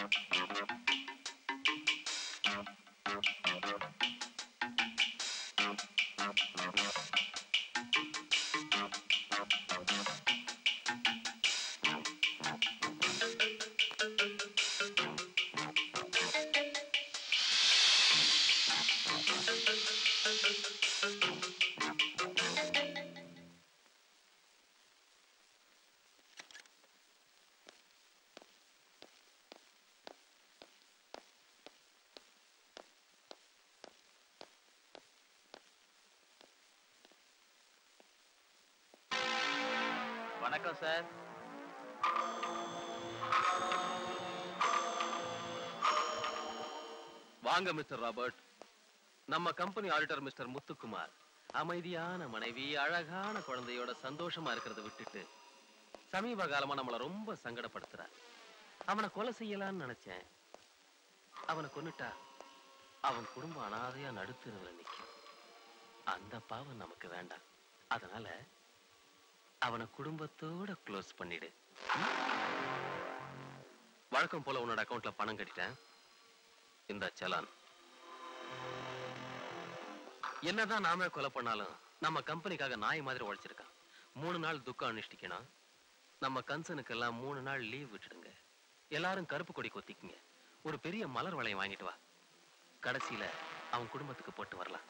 வணக்கம் சார் வாங்க mister Robert நம்ம கம்பெனி ஆடிட்டர் மிஸ்டர் முத்துக்குமார் அமைதியான மனைவி அழகான குழந்தையோட சந்தோஷமா இருக்கிறத விட்டுட்டு சமீப காலமா நம்மள ரொம்ப சங்கடப்படுத்துறார் அவனை கொலை செய்யலாம்னு நினைச்சேன் அவனை கொன்னுட்டா அவன் குடும்பம் அனாதையா நடுத்தருவில் நிக்கும் அந்த பாவம் நமக்கு வேண்டாம் அதனால அவனை குடும்பத்தோட க்ளோஸ் பண்ணிடு வழக்கம் போல உன்னோட அக்கவுண்ட்ல பணம் கட்டிட்டேன் இந்த சலான் என்னதான் நாம கொலை பண்ணாலும் நம்ம கம்பெனிக்காக நாய் மாதிரி உழைச்சிருக்கான் மூணு நாள் துக்கம் அனுஷ்டிக்கணும் நம்ம கன்சனுக்கெல்லாம் மூணு நாள் லீவ் விட்டுடுங்க எல்லாரும் கருப்பு கொடி கொத்திக்குங்க ஒரு பெரிய மலர் வளையம் வாங்கிட்டு வா கடைசியில அவன் குடும்பத்துக்கு போட்டு வரலாம்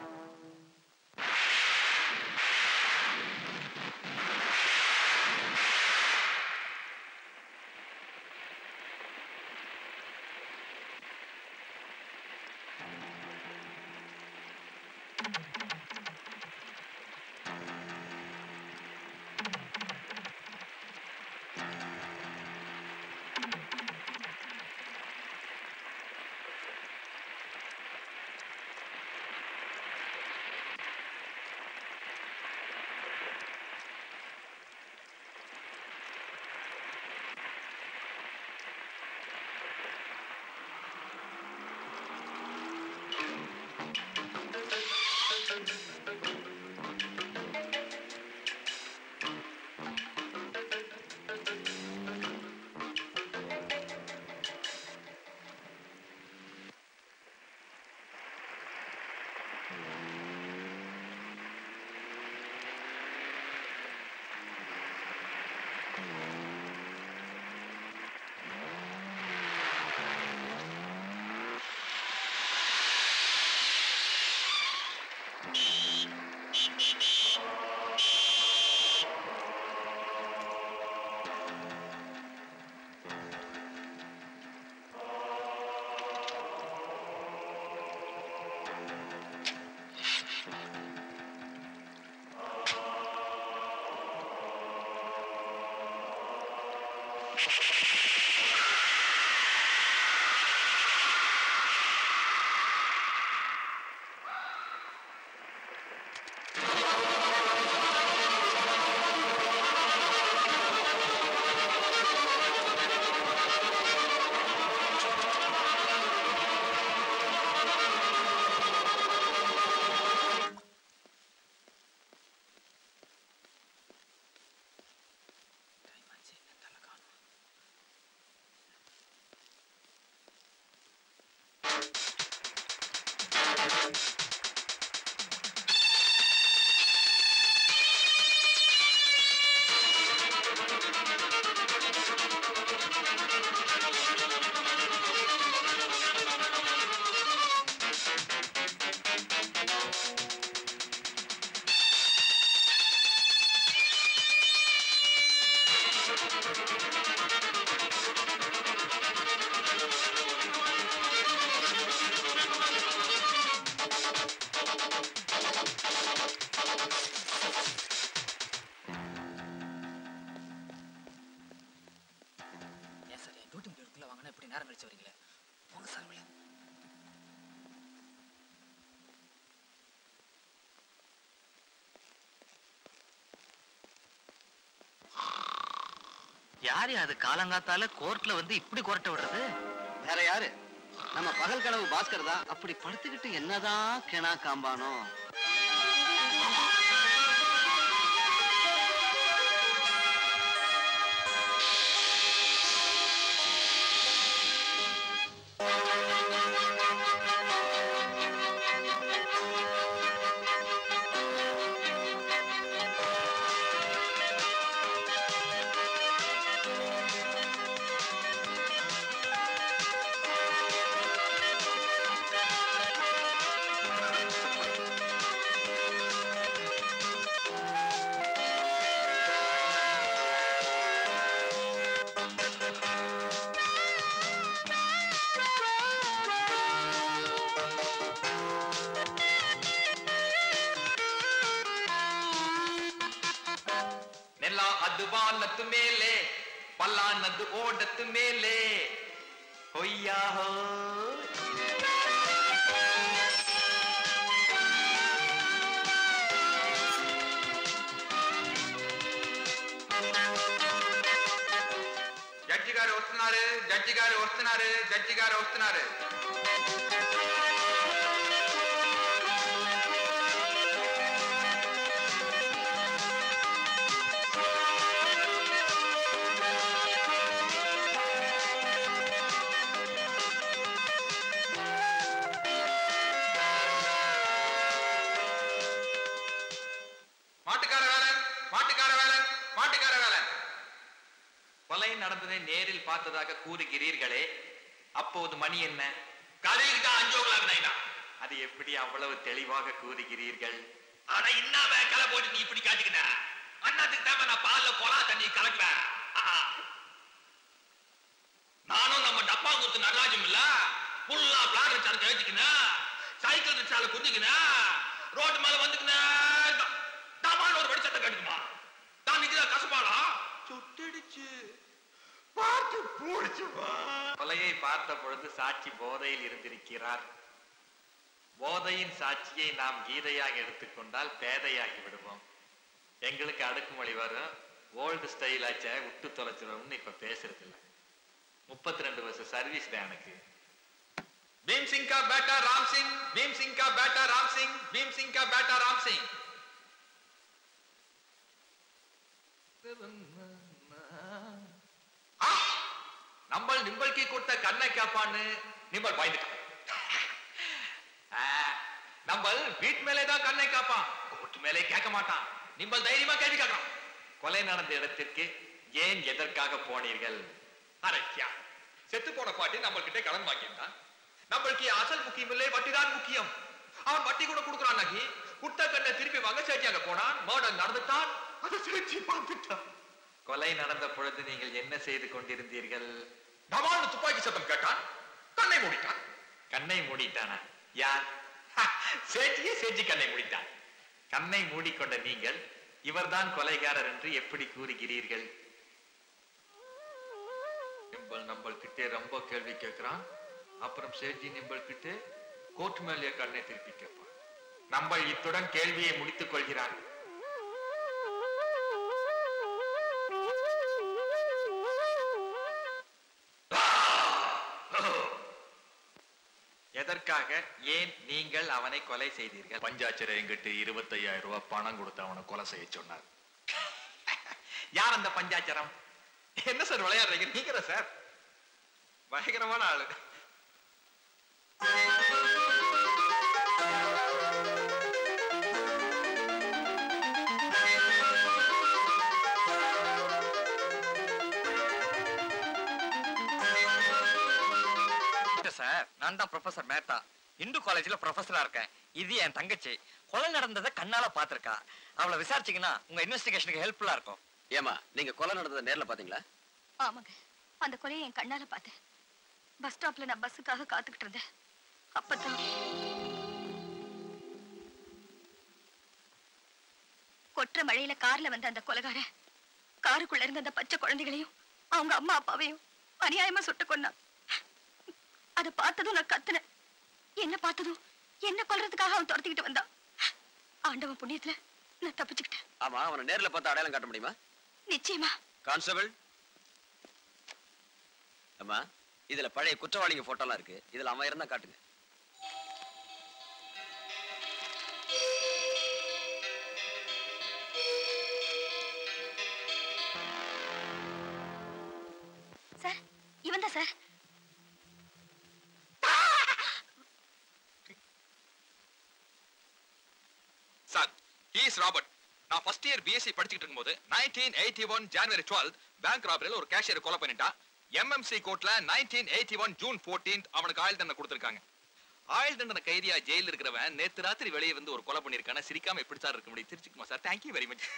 ஏன் சார் டியூட்டி முடியறதுக்குள்ள வாங்கினா இப்படி நேரம் கழிச்சு வரீங்களே போங்க சார் உள்ள யாரு அது காலங்காத்தால கோர்ட்ல வந்து இப்படி கொரட்ட விடுறது வேற யாரு நம்ம பகல் கனவு பாஸ்கர் தான் அப்படி படுத்துக்கிட்டு என்னதான் கிணா காம்பானோ காலானது ஓடத்து மேலே ஹொய்யாஹோ జడ్జి గారు వస్తున్నారు జడ్జి గారు వస్తున్నారు జడ్జి గారు వస్తున్నారు மாட்டுக்கார வேலன் மாட்டுக்கார வேலன் மாட்டுக்கார வேலன் கொலை நடந்ததை நேரில் பார்த்ததாக கூறுகிறீர்களே அப்போது மணி என்ன கதைக்கிட்ட அஞ்சோகலாம் அது எப்படி அவ்வளவு தெளிவாக கூறுகிறீர்கள் ஆனா இன்னாம கலை போட்டு நீ இப்படி காட்டிக்கிட்ட அண்ணாத்துக்கு தேவை நான் பால்ல கொலா தண்ணி கலக்குவேன் ஆஹா. நானும் நம்ம டப்பா குத்து நடராஜம் இல்ல ஃபுல்லா பிளாட் ரிச்சால கழிச்சுக்கினேன் சைக்கிள் ரிச்சால குந்திக்கினேன் ரோட்டு மேல வந்துக்கினேன் டமால் ஒரு வெடிச்சத்தை கட்டுக்குமா தான் இதுதான் கசப்பாடா சுட்டுடுச்சு பார்த்து போடுச்சுமா கொலையை பார்த்த பொழுது சாட்சி போதையில் இருந்திருக்கிறார் போதையின் சாட்சியை நாம் கீதையாக எடுத்துக்கொண்டால் பேதையாகி விடுவோம் எங்களுக்கு அடுக்குமொழி வரும் ஓல்டு ஸ்டைல் ஆச்ச விட்டு தொலைச்சிடும்னு இப்ப பேசுறது இல்ல முப்பத்தி ரெண்டு வருஷம் சர்வீஸ் தான் எனக்கு भीम सिंह का बेटा राम सिंह भीम सिंह का बेटा राम सिंह भीम सिंह का बेटा राम सिंह ஆ! நம்மள் நிம்பளுக்கு கொடுத்த கண்ணை காப்பான்னு நிம்பள் பயந்துட்டான் ஆ, நம்மள் வீட்டு மேலே தான் கண்ணை காப்பான் கோட்டு மேலே கேட்க மாட்டான் நிம்பள் தைரியமா கேள்வி கேட்கலாம் கொலை நடந்த இடத்திற்கு ஏன் எதற்காக போனீர்கள் அரக்கியா செத்து போன பாட்டி நம்ம கிட்ட கடன் வாங்கியிருந்தான் நம்மளுக்கு அசல் முக்கியம் இல்லை வட்டி தான் முக்கியம் அவன் வட்டி கூட கொடுக்குறான் நகி குட்ட கண்ணை திருப்பி வாங்க சேச்சி அங்க போனான் மர்டர் நடந்துட்டான் அதை சேச்சி பார்த்துட்டான் கொலை நடந்த பொழுது நீங்கள் என்ன செய்து கொண்டிருந்தீர்கள் டமால்னு துப்பாக்கி சத்தம் கேட்டான் கண்ணை மூடிட்டான் கண்ணை மூடிட்டானா யார் ஹ, சேச்சியே சேச்சி கண்ணை மூடிட்டான் கண்ணை மூடிக்கொண்ட நீங்கள் இவர்தான் கொலைகாரர் என்று எப்படி கூறுகிறீர்கள் நிம்பல் நம்பல் கிட்டே ரொம்ப கேள்வி கேட்கிறான் அப்புறம் சேட்ஜி நிம்பல் கிட்டே கோர்ட் மேலே கண்ணை திருப்பி கேட்பான் நம்பல் இத்துடன் கேள்வியை முடித்துக் கொள்கிறான் எதற்காக ஏன் நீங்கள் அவனை கொலை செய்தீர்கள் பஞ்சாச்சரை எங்கிட்ட இருபத்தையாயிரம் ரூபாய் பணம் கொடுத்து அவனை கொலை செய்ய சொன்னார் யார் அந்த பஞ்சாச்சரம் என்ன சார் விளையாடுறீங்க நீங்கிற சார் பயங்கரமான ஆளு சார் நான் தான் ப்ரொஃபசர் மேத்தா இந்து காலேஜ்ல ப்ரொஃபஸரா இருக்கேன் இது என் தங்கச்சி கொலை நடந்ததை கண்ணால பாத்திருக்கா அவளை விசாரிச்சீங்கன்னா உங்க இன்வெஸ்டிகேஷனுக்கு ஹெல்ப்ஃபுல்லா இருக்கும் ஏமா நீங்க கொலை நடந்ததை நேர்ல பாத்தீங்களா ஆமாங்க அந்த கொலையை என் கண்ணால பார்த்தேன் பஸ் ஸ்டாப்ல நான் பஸ்ஸுக்காக காத்துக்கிட்டு இருந்தேன் அப்பதான் கொற்ற மழையில கார்ல வந்த அந்த கொலைகாரன் காருக்குள்ள இருந்த அந்த பச்சை குழந்தைகளையும் அவங்க அம்மா அப்பாவையும் அநியாயமா சுட்டு கொன்னான் அதை பார்த்ததும் நான் கத்துனேன் என்ன பார்த்ததும் என்ன கொல்றதுக்காக அவன் துரத்திக்கிட்டு வந்தான் ஆண்டவன் புண்ணியத்துல நான் தப்பிச்சுக்கிட்டேன் ஆமா அவனை நேர்ல பார்த்து அடையாளம் காட்ட முடியுமா நிச்சயமா கான்ஸ்டபிள் அம்மா இதுல பழைய குற்றவாளிங்க போட்டோலாம் இருக்கு இதுல அவன் இருந்தா காட்டுங்க சார் இவன் தான் சார் சார் இஸ் ராபர்ட் நான் ஃபர்ஸ்ட் இயர் பிஎஸ்சி படிச்சுட்டு இருக்கும்போது நைன்டீன் எயிட்டி ஒன் ஜனவரி டுவெல் பேங்க் ராபரியில் ஒரு கேஷியர் கொலை பண்ணிட்டான் எம்எம்சி கோர்ட்ல nineteen eighty one June fourteen அவனுக்கு ஆயுள் தண்டனை கொடுத்துருக்காங்க ஆயுள் தண்டனை கைதியா ஜெயில இருக்கிறவன் நேத்து ராத்திரி வெளியே வந்து ஒரு கொலை பண்ணிருக்கான சிரிக்காம எப்படி சார் இருக்க முடியும் திருச்சிக்குமா சார் தேங்க்யூ வெரி மச்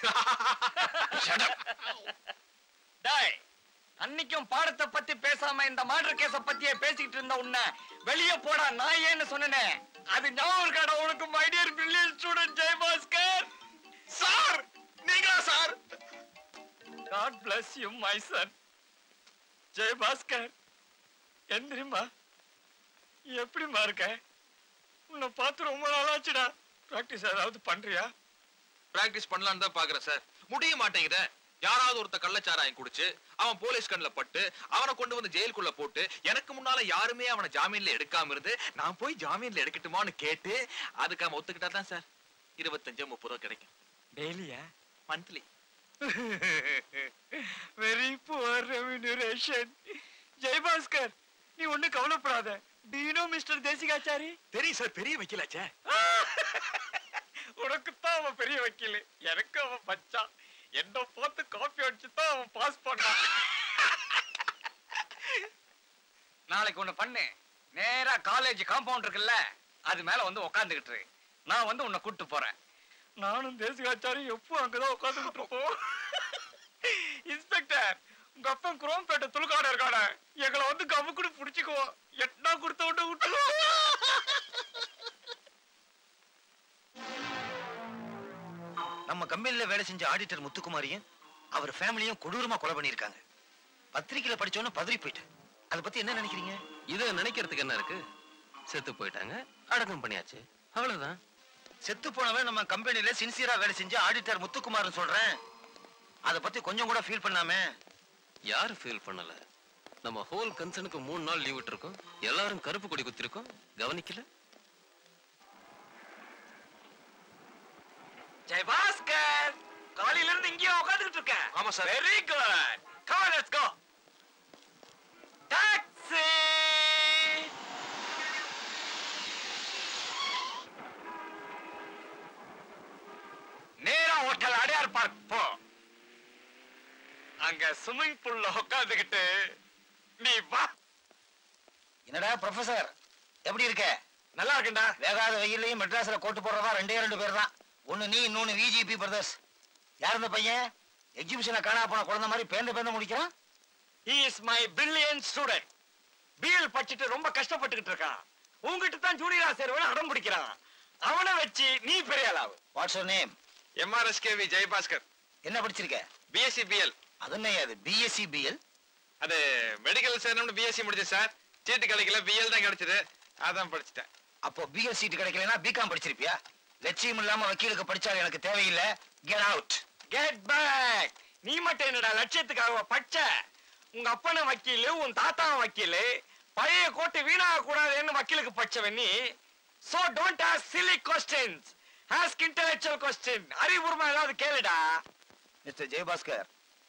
டேய் அன்னைக்கும் பாடத்தை பத்தி பேசாம இந்த மாடர் கேஸ பத்தியே பேசிக்கிட்டு இருந்த உன்னை வெளியே போடா நான் ஏன்னு சொன்னனே அது ஞாபகம் இருக்காடா உனக்கு my dear brilliant student Jayabaskar sir நீங்களா sir God bless you my son Jai Baskar எந்திரிம்மா எப்படிம்மா இருக்க உன்னை பார்த்து ரொம்ப நாளாச்சுடா ப்ராக்டிஸ் ஏதாவது பண்றியா பிராக்டிஸ் பண்ணலாம்னு தான் பாக்குறேன் சார் முடிய மாட்டேங்குதே யாராவது ஒருத்த கள்ளச்சாராயம் குடிச்சு அவன் போலீஸ் கண்ணுல பட்டு அவனை கொண்டு வந்து ஜெயிலுக்குள்ள போட்டு எனக்கு முன்னால யாருமே அவனை ஜாமீன்ல எடுக்காம இருந்து நான் போய் ஜாமீன்ல எடுக்கட்டுமான்னு கேட்டு அதுக்கு அவன் ஒத்துக்கிட்டா தான் சார் இருபத்தஞ்சு முப்பது ரூபா கிடைக்கும் டெய்லியா monthly very poor remuneration Jai Baskar நீ ஒண்ணு கவலைப்படாத டீனோ மிஸ்டர் தேசிகாச்சாரி தெரியும் சார் பெரிய வைக்கலாச்சே உனக்குத்தான் அவன் பெரிய வக்கீல் எனக்கு அவன் பச்சான் என்ன பார்த்து காஃபி அடிச்சு தான் அவன் பாஸ் பண்ணான் நாளைக்கு ஒண்ணு பண்ணு நேரா காலேஜ் காம்பவுண்ட் இருக்குல்ல அது மேல வந்து உக்காந்துக்கிட்டு இரு. நான் வந்து உன்னை கூட்டு போறேன் நானும் தேசிகாச்சாரி எப்போ அங்கதான் உட்காந்துக்கிட்டு இருப்போம் இன்ஸ்பெக்டர் உங்க அப்பா குரோம்பேட்டை துளுக்காட இருக்காட எங்களை வந்து கமுக்குடு புடிச்சுக்குவோம் எட்டனா கொடுத்த விட்டு விட்டுருவோம் நம்ம கம்பெனில வேலை செஞ்ச ஆடிட்டர் முத்துக்குமாரியும் அவர் ஃபேமிலியும் கொடூரமா கொலை பண்ணியிருக்காங்க பத்திரிக்கையில படிச்சோன்னு பதறி போயிட்டேன் அதை பத்தி என்ன நினைக்கிறீங்க இதை நினைக்கிறதுக்கு என்ன இருக்கு செத்து போயிட்டாங்க அடக்கம் பண்ணியாச்சு அவ்வளவுதான் செத்து போனவன் நம்ம கம்பெனில சின்சியரா வேலை செஞ்ச ஆடிட்டர் முத்துக்குமார்னு சொல்றேன் அதை பத்தி கொஞ்சம் கூட ஃபீல் பண்ணாம யாரு ஃபீல் பண்ணல நம்ம ஹோல் கன்சர்னுக்கு மூணு நாள் லீவ் விட்டுருக்கோம் எல்லாரும் கருப்பு கொடி குத்திருக்கோம் கவனிக்கல ஜெய் பாஸ்கர் காலையில இருந்து இங்கேயே உட்கார்ந்துட்டு இருக்க ஆமா sir. Very good come let's go taxi நேரா ஹோட்டல் அடையார் பார்க் போ அங்க ஸ்விம்மிங் பூல்ல உட்கார்ந்துகிட்டு நீ வா என்னடா ப்ரொஃபசர் எப்படி இருக்க நல்லா இருக்குண்டா வேகாத வெயிலையும் மெட்ராஸ்ல கோட்டு போடுறதா ரெண்டே ரெண்டு பேர் தான் ஒன்னு நீ இன்னொன்னு விஜிபி பிரதர்ஸ் யார் இந்த பையன் எக்ஸிபிஷனை காணா போன குழந்தை மாதிரி பேந்த பேந்த முடிக்கிறான் he is my brilliant student BL படிச்சுட்டு ரொம்ப கஷ்டப்பட்டுக்கிட்டு இருக்கான் உங்ககிட்ட தான் ஜூனியர் ஆசிரியர் அடம் பிடிக்கிறான் அவனை வச்சு நீ பெரிய ஆளாவு what's your name MRSKV Jayabaskar என்ன படிச்சிருக்க பிஎஸ்சி பிஎல் அது என்ன அது பிஎஸ்சி பிஎல் அது மெடிக்கல் சேரணும்னு பிஎஸ்சி முடிச்சேன் சார் சீட்டு கிடைக்கல பிஎல் தான் கிடைச்சது அதான் படிச்சுட்டேன் அப்போ பிஎல் சீட் கிடைக்கலனா பிகாம் படிச்சிருப்பியா லட்சியம் இல்லாம வக்கீலுக்கு படிச்சால் எனக்கு தேவையில்லை கெட் அவுட் கெட் பேக் நீ மட்டும் என்னடா லட்சியத்துக்காக பச்ச உங்க அப்பன வக்கீலு உன் தாத்தா வக்கீலு பழைய கோட்டை வீணாக கூடாதுன்னு வக்கீலுக்கு பச்சவன் நீ so don't ask silly questions ask intellectual question அறிவுரிமை ஏதாவது கேளுடா மிஸ்டர் ஜெயபாஸ்கர்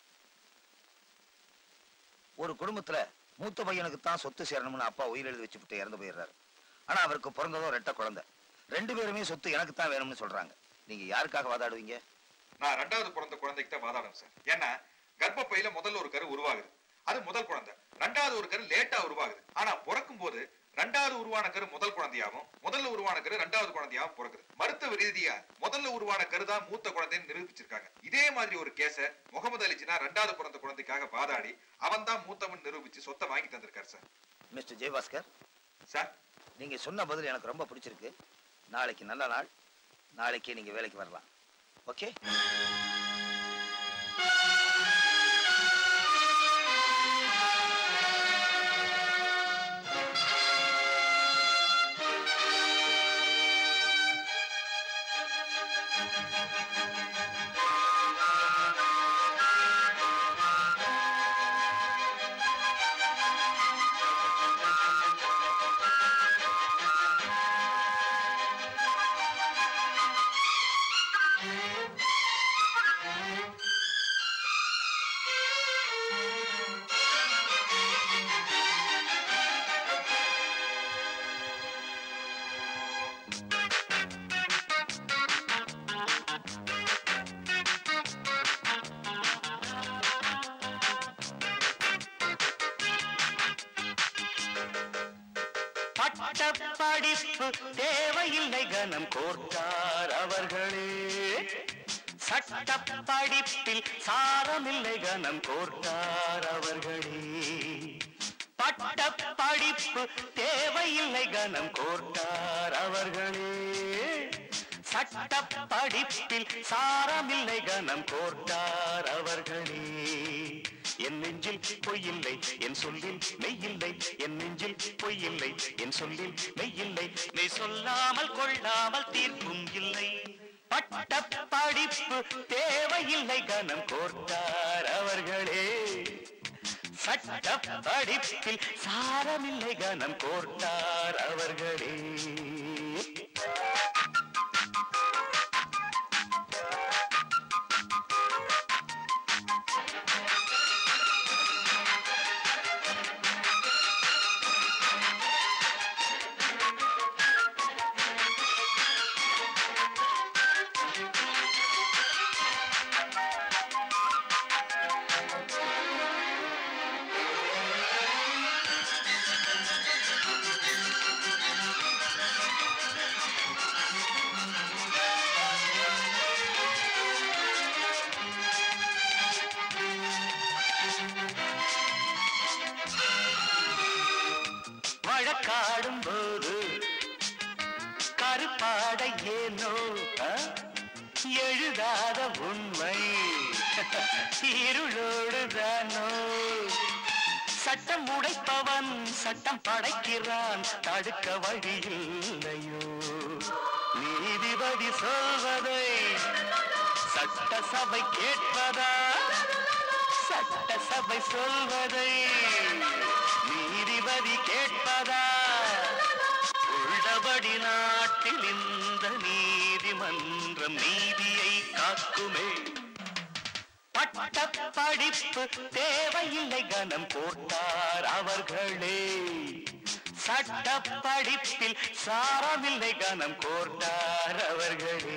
ஒரு குடும்பத்துல மூத்த பையனுக்கு தான் சொத்து சேரணும்னு அப்பா உயிர் எழுதி வச்சுட்டு இறந்து போயிடுறாரு ஆனா அவருக்கு பிறந்ததோ ரெட்ட குழந்தை ரெண்டு பேருமே சொத்து எனக்கு தான் வேணும்னு சொல்றாங்க நீங்க யாருக்காக வாதாடுவீங்க நான் ரெண்டாவது பிறந்த குழந்தைக்கு தான் வாதாடுறேன் சார் ஏன்னா கர்ப்பப்பையில முதல்ல ஒரு கரு உருவாகுது அது முதல் குழந்தை ரெண்டாவது ஒரு கரு லேட்டா உருவாகுது ஆனா பிறக்கும் போது ரெண்டாவது உருவான கரு முதல் குழந்தையாவும் முதல்ல உருவான கரு ரெண்டாவது குழந்தையாவும் பிறக்குது மருத்துவ ரீதியா முதல்ல உருவான கரு தான் மூத்த குழந்தைன்னு நிரூபிச்சிருக்காங்க இதே மாதிரி ஒரு கேஸ முகமது அலி ஜின்னா ரெண்டாவது பிறந்த குழந்தைக்காக வாதாடி அவன் தான் மூத்தவன் நிரூபிச்சு சொத்தை வாங்கி தந்திருக்காரு சார் மிஸ்டர் ஜெயபாஸ்கர் சார் நீங்க சொன்ன பதில் எனக்கு ரொம்ப பிடிச்சிருக்கு நாளைக்கு நல்ல நாள் நாளைக்கே நீங்க வேலைக்கு வரலாம் ஓகே பட்டப்படிப்பு தேவையில்லை கனம் கோர்த்தார் அவர்களே சட்ட படிப்பில் சாரமில்லை கனம் கோர்த்தார் அவர்களே பட்ட படிப்பு தேவையில்லை கனம் கோர்த்தார் அவர்களே சட்ட படிப்பில் சாரமில்லை கனம் கோர்த்தார் அவர்களே என் நெஞ்சில் பொய்யில்லை என் சொல்லில் மெய்யில்லை என் நெஞ்சில் பொய்யில்லை என் சொல்லில் மெய்யில்லை நீ சொல்லாமல் கொள்ளாமல் தீர்ப்பும் இல்லை பட்ட படிப்பு தேவையில்லை கனம் கோர்த்தார் அவர்களே சட்ட படிப்பில் சாரமில்லை கனம் கோர்த்தார் அவர்களே வழக்காடும் போது கருப்பாட ஏனோ ஆ? எழுதாத உண்மை இருளோடு தானோ சட்டம் உடைப்பவன் சட்டம் படைக்கிறான் தடுக்க வழி இல்லையோ நீதிபதி சொல்வதை சட்டசபை கேட்பதா சட்டசபை சொல்வதை நீதிபதி கேட்பதா உள்ளபடி நாட்டில் இந்த நீதிமன்றம் நீதியை காக்குமே பட்ட படிப்பு தேவையில்லை கனம் போட்டார் அவர்களே சட்ட படிப்பில் சாரமில்லை கனம் கோர்த்தார் அவர்களே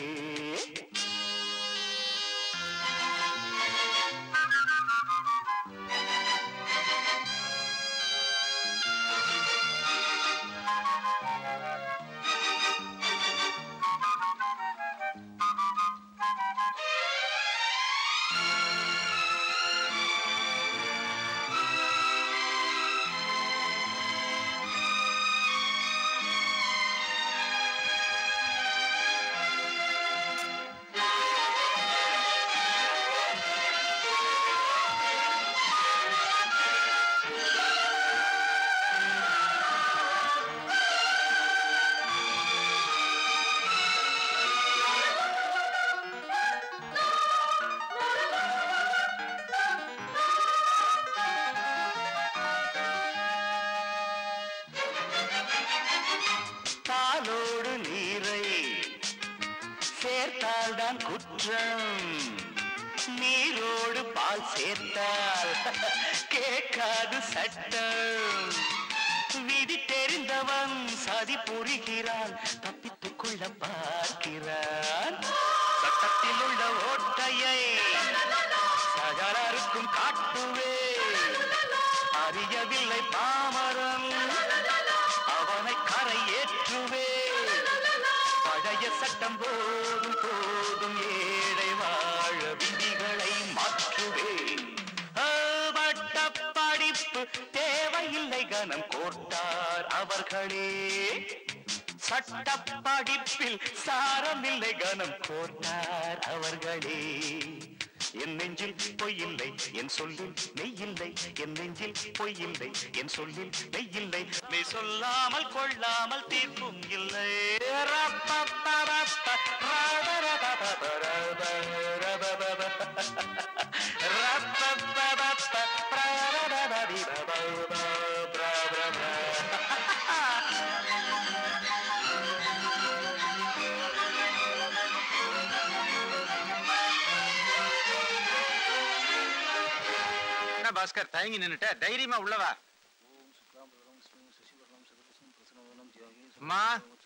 பாலோடு நீரை சேர்த்தால்தான் குற்றம் நீரோடு பால் சேர்த்தால் கேட்காது சட்டம் விதி தெரிந்தவன் சதி புரிகிறான் தப்பித்துக் கொள்ள பார்க்கிறான் சட்டத்தில் உள்ள ஓட்டையை சகலருக்கும் காட்டுவே அறியவில்லை பாமரன் அவனை கரை ஏற்றுவே பழைய சட்டம் போதும் போதும் ஏழை வாழ விதிகளை மாற்றுவே பட்ட படிப்பு தேவையில்லை கனம் கோர்த்தார் அவர்களே சட்ட படிப்பில் சாரமில்லை கனம் கோர்த்தார் அவர்களே என் நெஞ்சில் பொய்யில்லை என் சொல்லில் மெய்யில்லை என் நெஞ்சில் பொய்யில்லை என் சொல்லில் மெய்யில்லை நீ சொல்லாமல் கொள்ளாமல் தீர்ப்பும் இல்லை ரப்பப்பரப்ப, ரபரபபரபரபரபப. ரப்பப்பரப்ப, என்ன பாஸ்கர் தயங்கி நின்னுட்ட தைரியமா உள்ளவா அம்மா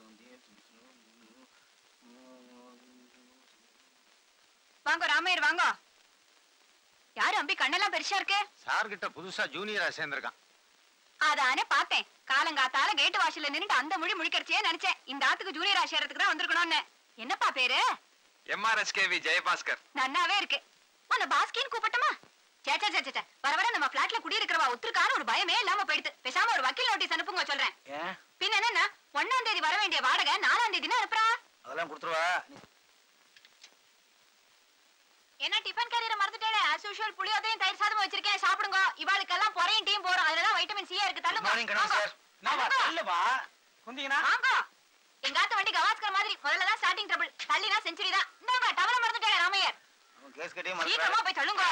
வாங்க ராமையர் வாங்க யாரு அம்பி கண்ணெல்லாம் பெருசா இருக்கு சார் கிட்ட புதுசா ஜூனியரா சேர்ந்திருக்கான் அதானே பார்த்தேன் காலங்காத்தால கேட்டு வாசல்ல நின்னுட்டு அந்த மொழி முழிக்கிறச்சே நினைச்சேன் இந்த ஆத்துக்கு ஜூனியர் ஆசிரியத்துக்கு தான் வந்திருக்கணும்னு என்னப்பா பேரு எம்ஆர்எஸ்கேவி ஜெயபாஸ்கர் நன்னாவே இருக்கு உன்னை பாஸ்கின்னு கூப்பிட்டமா சேச்சா சேச்சா வர வர நம்ம பிளாட்ல குடியிருக்கிறவா ஒத்துருக்கான்னு ஒரு பயமே இல்லாம போயிடுது பேசாம ஒரு வக்கீல் நோட்டீஸ் அனுப்புங்க சொல்றேன் பின்ன என்னன்னா ஒன்னாம் தேதி வர வேண்டிய வாடகை நாலாம் தேதினா அனுப்புறா அதெல்லாம் கொடுத்துருவா என்ன டிஃபன் கேரியரை மறந்துட்டேன் as usual புளியோதரையும் தயிர் சாதமும் வச்சிருக்கேன் சாப்பிடுங்க இவாளுக்கெல்லாம் பொறையும் டீம் போறோம் அதுல தான் வைட்டமின் சி இருக்கு தள்ளுங்க மார்னிங் கணக்கு வாங்க. சார் நாம தள்ளுவா குந்திங்கனா வாங்க எங்காத்த வண்டி கவாஸ்கர் மாதிரி முதல்ல தான் ஸ்டார்டிங் ட்ரபிள் தள்ளினா செஞ்சுரி தான் இந்தாங்க டவல மறந்துட்டேன் ராமையர் அவன் கேஸ் கட்டியே சீக்கிரமா மறக்கிறான் போய் தள்ளுங்க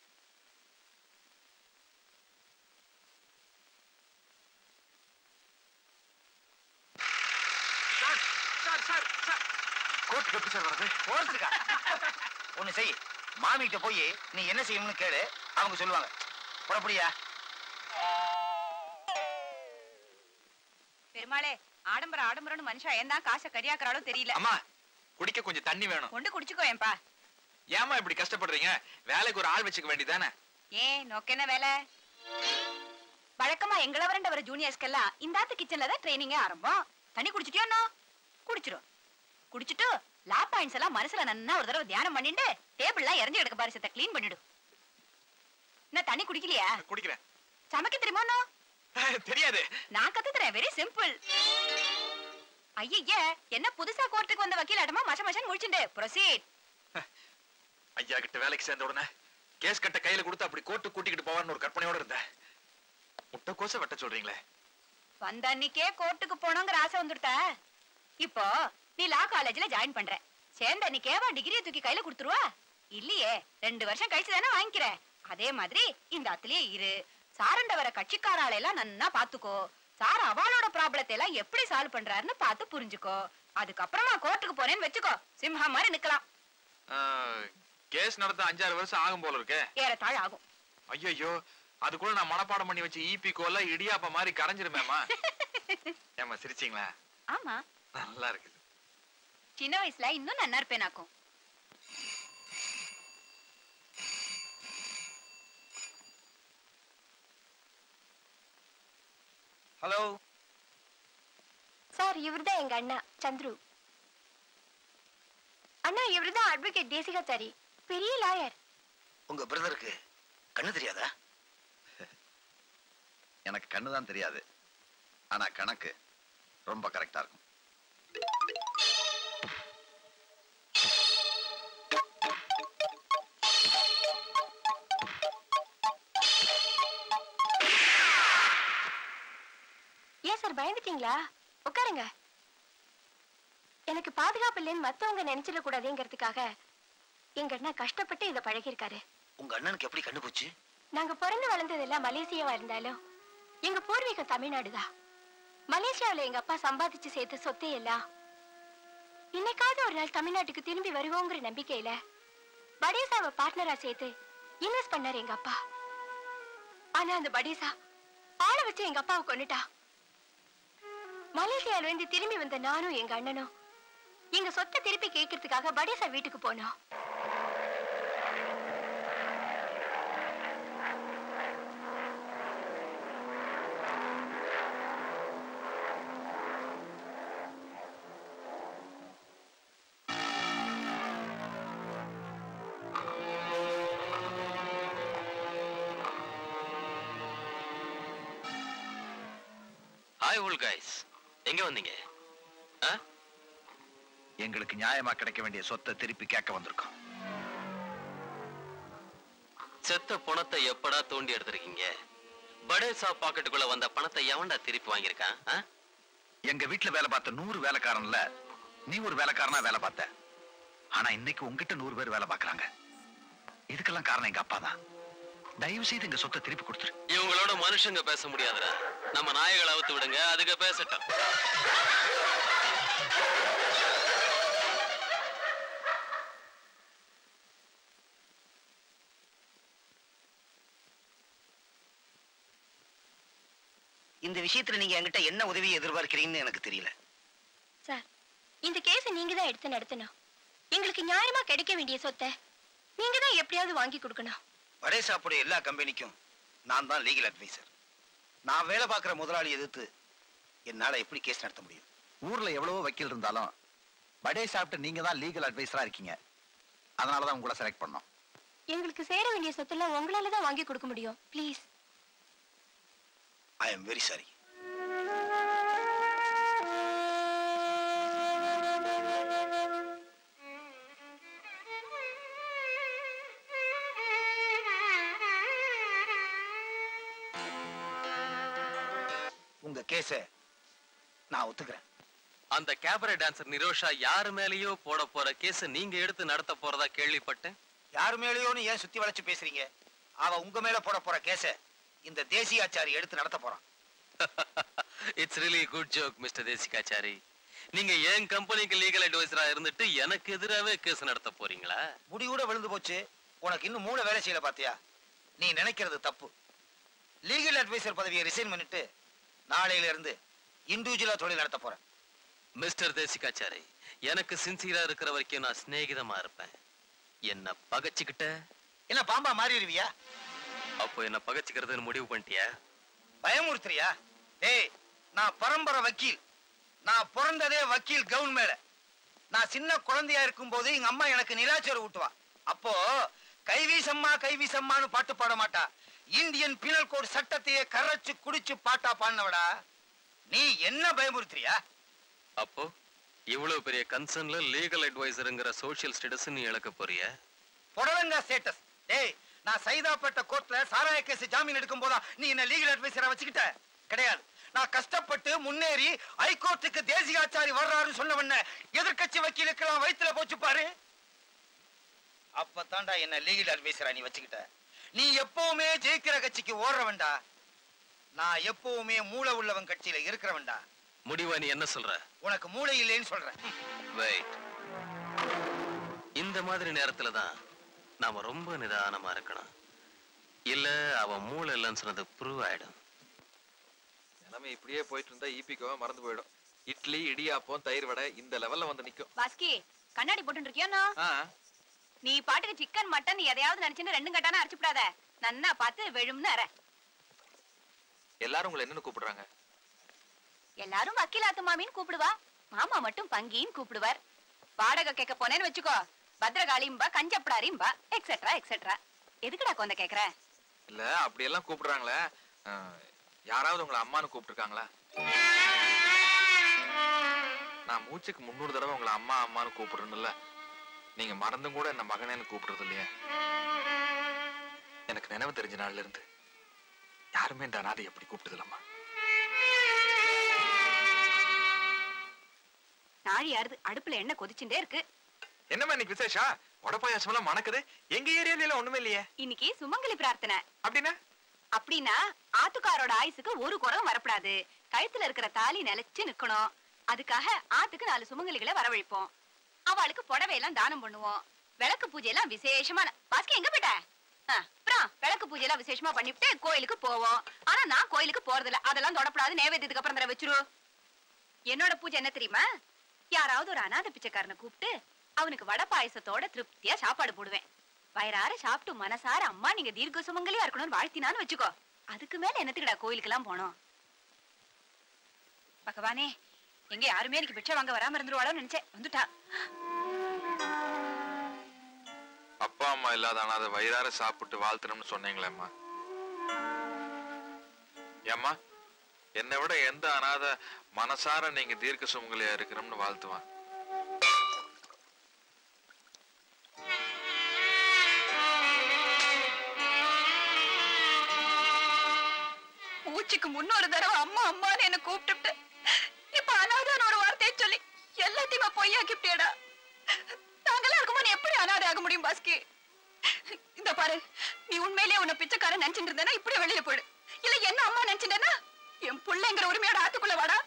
கோர்ட்டுக்கு எப்படி சார் வருது கோர்ட்டுக்கா ஒண்ணு செய் மாமிகிட்ட போய் நீ என்ன செய்யணும்னு கேளு அவங்க சொல்லுவாங்க புறப்படியா பெருமாளே ஆடம்பர ஆடம்பரம்னு மனுஷா ஏன் தான் காசை கரியாக்குறாளோ தெரியல அம்மா குடிக்க கொஞ்சம் தண்ணி வேணும் கொண்டு குடிச்சுக்கோ ஏன்பா ஏமா இப்படி கஷ்டப்படுறீங்க வேலைக்கு ஒரு ஆள் வச்சுக்க வேண்டியதானே ஏன் நோக்கென்ன வேலை வழக்கமா எங்களை வரண்ட வர ஜூனியர்ஸ்க்கெல்லாம் இந்தாத்து கிச்சன்ல தான் ட்ரைனிங்கே ஆரம்பம் தண்ணி குடிச்சிட்டியோனோ குடிச்சிரும் குடிச்சிட்டு லா பாயிண்ட்ஸ் எல்லாம் மனசுல நன்னா ஒரு தடவை தியானம் பண்ணிட்டு டேபிள்லாம் இறஞ்சி கிடக்க பாரு சத்த க்ளீன் பண்ணிடு என்ன தண்ணி குடிக்கலையா குடிக்கிறேன் சமைக்க தெரியுமோனோ தெரியாது நான் கத்து தரேன் வெரி சிம்பிள் ஐயே என்ன புதுசா கோர்ட்டுக்கு வந்த வக்கீல் ஆட்டமா மச மசன் முடிச்சுண்டு ப்ரொசீட் ஐயா கிட்ட வேலைக்கு சேர்ந்த உடனே கேஸ் கட்ட கையில கொடுத்து அப்படி கோர்ட்டு கூட்டிக்கிட்டு போவார்னு ஒரு கற்பனையோட இருந்தேன் முட்டைக்கோச வெட்ட சொல்றீங்களே வந்த அன்னைக்கே கோர்ட்டுக்கு போனோங்கிற ஆசை வந்துடுத்த இப்போ நீ லா காலேஜ்ல ஜாயின் பண்ற சேர்ந்த அன்னைக்கேவா டிகிரியை தூக்கி கையில கொடுத்துருவா இல்லையே ரெண்டு வருஷம் கழிச்சு தானே வாங்கிக்கிற அதே மாதிரி இந்த அத்துலயே இரு சாரண்ட வர கட்சிக்காரால எல்லாம் நன்னா பாத்துக்கோ சார் அவளோட ப்ராப்ளத்தை எல்லாம் எப்படி சால்வ் பண்றாருன்னு பார்த்து புரிஞ்சுக்கோ அதுக்கப்புறமா கோர்ட்டுக்கு போறேன்னு வச்சுக்கோ சிம்ஹா மாதிரி நிக்கலாம் கேஸ் நடத்த அஞ்சாறு வருஷம் ஆகும் போல இருக்கே ஏறத்தாழ் ஆகும் ஐயோ அதுக்குள்ள நான் மனப்பாடம் பண்ணி வச்ச ஈபி கோல இடியாப்ப மாதிரி கரைஞ்சிருமேமா ஏமா சிரிச்சீங்களா ஆமா நல்லா இருக்குது சின்ன வயசுல இன்னும் நன்னா இருப்பேனாக்கும் ஹலோ சார் இவர்தான் எங்க அண்ணா சந்துரு அண்ணா இவர்தான் அட்வொகேட் தேசிகாச்சாரி பெரிய லாயர் உங்க பிரதருக்கு கண்ணு தெரியாதா எனக்கு கண்ணு தான் தெரியாது ஆனா கணக்கு ரொம்ப கரெக்டா இருக்கும் ஏன் சார் பயந்துட்டீங்களா உட்காருங்க எனக்கு பாதுகாப்பு இல்லைன்னு மத்தவங்க நினைச்சிட கூடாதுங்கிறதுக்காக எங்க அண்ணா கஷ்டப்பட்டு இதை பழகியிருக்காரு உங்க அண்ணனுக்கு எப்படி கண்ணு போச்சு நாங்க பிறந்து வளர்ந்ததெல்லாம் மலேசியாவா இருந்தாலும் எங்க பூர்வீகம் தமிழ்நாடுதான் மலேசியாவுல எங்க அப்பா சம்பாதிச்சு சேர்த்த சொத்தை எல்லாம் இன்னைக்காவது ஒரு நாள் தமிழ்நாட்டுக்கு திரும்பி வருவோங்கிற நம்பிக்கையில படேசாவை பார்ட்னரா சேர்த்து இன்வெஸ்ட் பண்ணாரு எங்க அப்பா ஆனா அந்த படேசா ஆளை வச்சு எங்க அப்பாவை கொன்னுட்டா மலேசியால இருந்து திரும்பி வந்த நானும் எங்க அண்ணனும் எங்க சொத்தை திருப்பி கேட்கறதுக்காக படேசா வீட்டுக்கு போனோம் ஹாய் ஓல் கைஸ் எங்க வந்தீங்க ஆ? எங்களுக்கு நியாயமா கிடைக்க வேண்டிய சொத்தை திருப்பி கேட்க வந்திருக்கோம் செத்த பணத்தை எப்படா தோண்டி எடுத்திருக்கீங்க படேசா பாக்கெட்டுக்குள்ள வந்த பணத்தை எவன்டா திருப்பி வாங்கியிருக்கான் ஆ? எங்க வீட்டுல வேலை பார்த்த நூறு வேலைக்காரன்ல நீ ஒரு வேலைக்காரனா வேலை பார்த்த ஆனா இன்னைக்கு உங்ககிட்ட நூறு பேர் வேலை பார்க்கறாங்க இதுக்கெல்லாம் காரணம் எங்க அப்பா தான் தயவு செய்து எங்க சொத்தை திருப்பி கொடுத்துரு இவங்களோட மனுஷங்க பேச முடியாதுடா நம்ம நாய்களை அவுத்து விடுங்க அதுக்கு பேசட்டும் இந்த விஷயத்துல நீங்க என்கிட்ட என்ன உதவி எதிர்பார்க்கிறீங்கன்னு எனக்கு தெரியல சார் இந்த கேஸை நீங்க தான் எடுத்து நடத்தணும் எங்களுக்கு நியாயமா கிடைக்க வேண்டிய சொத்தை நீங்க தான் எப்படியாவது வாங்கி கொடுக்கணும் வடேசாப்புடைய எல்லா கம்பெனிக்கும் நான் தான் லீகல் அட்வைசர் நான் வேலை பார்க்குற முதலாளி எதிர்த்து என்னால எப்படி கேஸ் நடத்த முடியும் ஊர்ல எவ்வளவோ வக்கீல் இருந்தாலும் படே சாப்பிட்டு நீங்க தான் லீகல் அட்வைசரா இருக்கீங்க அதனாலதான் உங்களை செலக்ட் பண்ணோம் எங்களுக்கு சேர வேண்டிய சொத்தெல்லாம் உங்களால தான் வாங்கி கொடுக்க முடியும் please I am very sorry கேஸ நான் ஒத்துக்கிறேன் அந்த கேபரே டான்சர் நிரோஷா யாரு மேலயோ போட போற கேஸ் நீங்க எடுத்து நடத்த போறதா கேள்விப்பட்டேன் யார் மேலேயோன்னு ஏன் சுத்தி வளைச்சு பேசுறீங்க அவ உங்க மேல போட போற கேஸ இந்த தேசியாச்சாரி எடுத்து நடத்த போறான் it's really good joke mister Desikachari நீங்க என் கம்பெனிக்கு லீகல் அட்வைசரா இருந்துட்டு எனக்கு எதிராவே கேஸ் நடத்த போறீங்களா முடிகூட விழுந்து போச்சு உனக்கு இன்னும் மூளை வேலை செய்யல பாத்தியா நீ நினைக்கிறது தப்பு லீகல் அட்வைசர் பதவியை ரிசைன் பண்ணிட்டு நாளையில இருந்து இண்டிவிஜுவலா தொழில் நடத்த போறேன் மிஸ்டர் தேசிகாச்சாரி எனக்கு சின்சியரா இருக்கிற வரைக்கும் நான் சிநேகிதமா இருப்பேன் என்ன பகச்சுக்கிட்ட என்ன பாம்பா மாறிடுவியா அப்போ என்ன பகச்சுக்கிறதுன்னு முடிவு பண்ணிட்டியா பயமுறுத்துறியா டேய் நான் பரம்பரை வக்கீல் நான் பிறந்ததே வக்கீல் கவுன் மேல நான் சின்ன குழந்தையா இருக்கும்போது எங்க அம்மா எனக்கு நிலாச்சோறு ஊட்டுவா அப்போ கைவீசம்மா கைவீசம்மான்னு பாட்டு பாட மாட்டா இந்தியன் பீனல் கோட் சட்டத்தையே கரைச்சு குடிச்சு பாட்டா பாடினவடா நீ என்ன பயமுறுத்துறியா அப்போ இவ்வளவு பெரிய கன்சர்ன்ல லீகல் அட்வைசருங்கிற சோஷியல் ஸ்டேட்டஸ் நீ இழக்க போறிய புடலங்கா ஸ்டேட்டஸ் டேய் நான் சைதாப்பேட்ட கோர்ட்ல சாராய கேஸ் ஜாமீன் எடுக்கும் போதா நீ என்ன லீகல் அட்வைசரா வச்சுக்கிட்ட கிடையாது நான் கஷ்டப்பட்டு முன்னேறி ஹைகோர்ட்டுக்கு தேசிகாச்சாரி வர்றாருன்னு சொன்னவன எதிர்க்கட்சி வக்கீலுக்கெல்லாம் வயித்துல போச்சு பாரு அப்பதான்டா என்ன லீகல் அட்வைசரா நீ வச்சுக்கிட்ட நீ எப்பவுமே ஜெயிக்கிற கட்சிக்கு ஓடுறவன்டா நான் எப்பவுமே மூளை உள்ளவன் கட்சியில இருக்கிறவன்டா முடிவா நீ என்ன சொல்ற உனக்கு மூளை இல்லைன்னு சொல்றேன் வெயிட் இந்த மாதிரி நேரத்துல தான் நாம ரொம்ப நிதானமா இருக்கணும் இல்ல அவன் மூளை இல்லைன்னு சொன்னது ப்ரூவ் ஆயிடும் நிலைமை இப்படியே போயிட்டு இருந்தா ஈபிக்கோவை மறந்து போயிடும் இட்லி இடியாப்பம் தயிர் வடை இந்த லெவல்ல வந்து நிக்கும் பாஸ்கி கண்ணாடி போட்டு இருக்கியா ஆ, நீ பாட்டுக்கு சிக்கன் மட்டன் எதையாவது நினைச்சுன்னு ரெண்டும் கட்டான அரைச்சுப்படாத நன்னா பார்த்து வெழும்னு அரை எல்லாரும் உங்களை என்னன்னு கூப்பிடுறாங்க எல்லாரும் வக்கீலாத்து மாமின்னு கூப்பிடுவா மாமா மட்டும் பங்கின்னு கூப்பிடுவார் வாடகை கேட்க போனேன்னு வச்சுக்கோ பத்ரகாளிம்பா கஞ்சப்படாரிம்பா எக்ஸெட்ரா எக்ஸெட்ரா எதுக்குடா கொந்த கேக்குற இல்ல அப்படி எல்லாம் கூப்பிடுறாங்களே ஆ, யாராவது உங்களை அம்மான்னு கூப்பிட்டுருக்காங்களா நான் மூச்சுக்கு முன்னூறு தடவை உங்களை அம்மா அம்மான்னு கூப்பிடுறேன்ல நீங்க மறந்தும் கூட என்ன மகனேன்னு கூப்பிடுறது இல்லையா எனக்கு நினைவு தெரிஞ்ச நாள்ல இருந்து யாருமே இந்த அனாதை எப்படி கூப்பிட்டதில்லம்மா நாழி யாருது அடுப்புல எண்ணெய் கொதிச்சுட்டே இருக்கு என்னம்மா இன்னைக்கு விசேஷா உடப்பாயாசம் எல்லாம் மணக்குது எங்க ஏரியால எல்லாம் ஒண்ணுமே இல்லையே இன்னைக்கு சுமங்கலி பிரார்த்தனை அப்படின்னா அப்படின்னா ஆத்துக்காரோட ஆயுசுக்கு ஒரு குறவும் வரப்படாது கழுத்துல இருக்கிற தாலி நிலைச்சு நிக்கணும் அதுக்காக ஆத்துக்கு நாலு சுமங்கலிகளை வரவழைப்போம் அவளுக்கு புடவை எல்லாம் தானம் பண்ணுவோம் விளக்கு பூஜை எல்லாம் விசேஷமான பாஸ்கி எங்க போயிட்ட ஆ, அப்புறம் விளக்கு பூஜை எல்லாம் விசேஷமா பண்ணிவிட்டு கோயிலுக்கு போவோம் ஆனா நான் கோயிலுக்கு போறதில்ல அதெல்லாம் தொடப்படாது நேவேத்தியத்துக்கு அப்புறம் தர வச்சிரு என்னோட பூஜை என்ன தெரியுமா யாராவது ஒரு அநாத பிச்சைக்காரனை கூப்பிட்டு அவனுக்கு வடை பாயசத்தோட திருப்தியா சாப்பாடு போடுவேன் வயிறார சாப்பிட்டு மனசார அம்மா நீங்க தீர்க்க சுமங்கலியா இருக்கணும்னு வாழ்த்தினான்னு வச்சுக்கோ அதுக்கு மேல என்னத்துக்குடா கோயிலுக்கெல்லாம் போனோம் பகவானே எங்க யாருமே எனக்கு பிச்சை வாங்க வராம இருந்துருவாளோன்னு நினைச்சேன் வந்துட்டா அப்பா அம்மா இல்லாத அனாதை வயிறார சாப்பிட்டு வாழ்த்தணும்னு சொன்னீங்களேம்மா ஏம்மா என்னை விட எந்த அனாதை மனசார நீங்க தீர்க்க சுமங்கலியா இருக்கணும்னு வாழ்த்துவான் மூச்சுக்கு முன்னொரு தடவை அம்மா அம்மான்னு என்ன கூப்பிட்டு இப்ப அனாதானோட வார்த்தையை சொல்லி எல்லாத்தையுமே பொய்யாக்கிட்டேடா நாங்கெல்லாம் இருக்கும்போது நீ எப்படி அனாதை ஆக முடியும் பாஸ்கி இந்த பாரு நீ உண்மையிலேயே உன்னை பிச்சைக்காரன் நினைச்சிட்டு இருந்தேன்னா இப்படி வெளியில போயிடு இல்ல என்ன அம்மா நினைச்சிட்டேன்னா என் புள்ளைங்கிற உரிமையோட ஆத்துக்குள்ள வாடா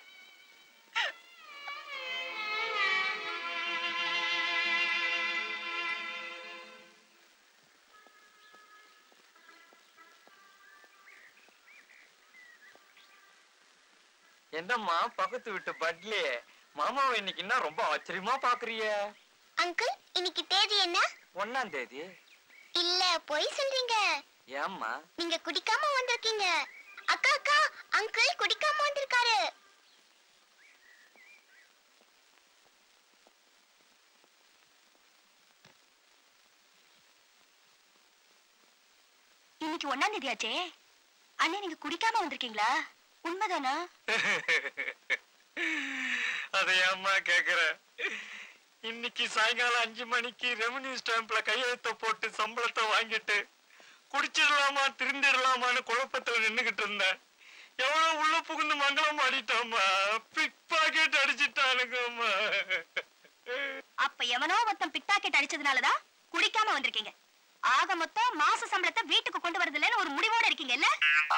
என்னம்மா பக்கத்து வீட்டு பட்லி மாமாவை இன்னைக்கு என்ன ரொம்ப ஆச்சரியமா பாக்குறிய அங்கிள் இன்னைக்கு தேதி என்ன ஒன்னாம் தேதி இல்ல பொய் சொல்றீங்க ஏம்மா நீங்க குடிக்காம வந்திருக்கீங்க அக்கா அக்கா அங்கிள் குடிக்காம வந்திருக்காரு இன்னைக்கு ஒன்னாம் தேதி ஆச்சே அண்ணே நீங்க குடிக்காம வந்திருக்கீங்களா உண்மைதானா அதை ஏம்மா கேக்குற இன்னைக்கு சாயங்காலம் அஞ்சு மணிக்கு ரெவன்யூ ஸ்டாம்ப்ல கையெழுத்த போட்டு சம்பளத்தை வாங்கிட்டு குடிச்சிடலாமா திருந்திடலாமான்னு குழப்பத்துல நின்னுகிட்டு இருந்தேன் எவ்வளவு உள்ள புகுந்து மங்களம் பாடிட்டாம்மா பிக் பாக்கெட் அடிச்சிட்டானுங்கம்மா அப்ப எவனோ ஒருத்தன் பிக்பாக்கெட் அடிச்சதுனாலதான் குடிக்காம வந்திருக்கீங்க ஆக மொத்தம் மாச சம்பளத்தை வீட்டுக்கு கொண்டு வரதில்லைன்னு ஒரு முடிவோட இருக்கீங்கல்ல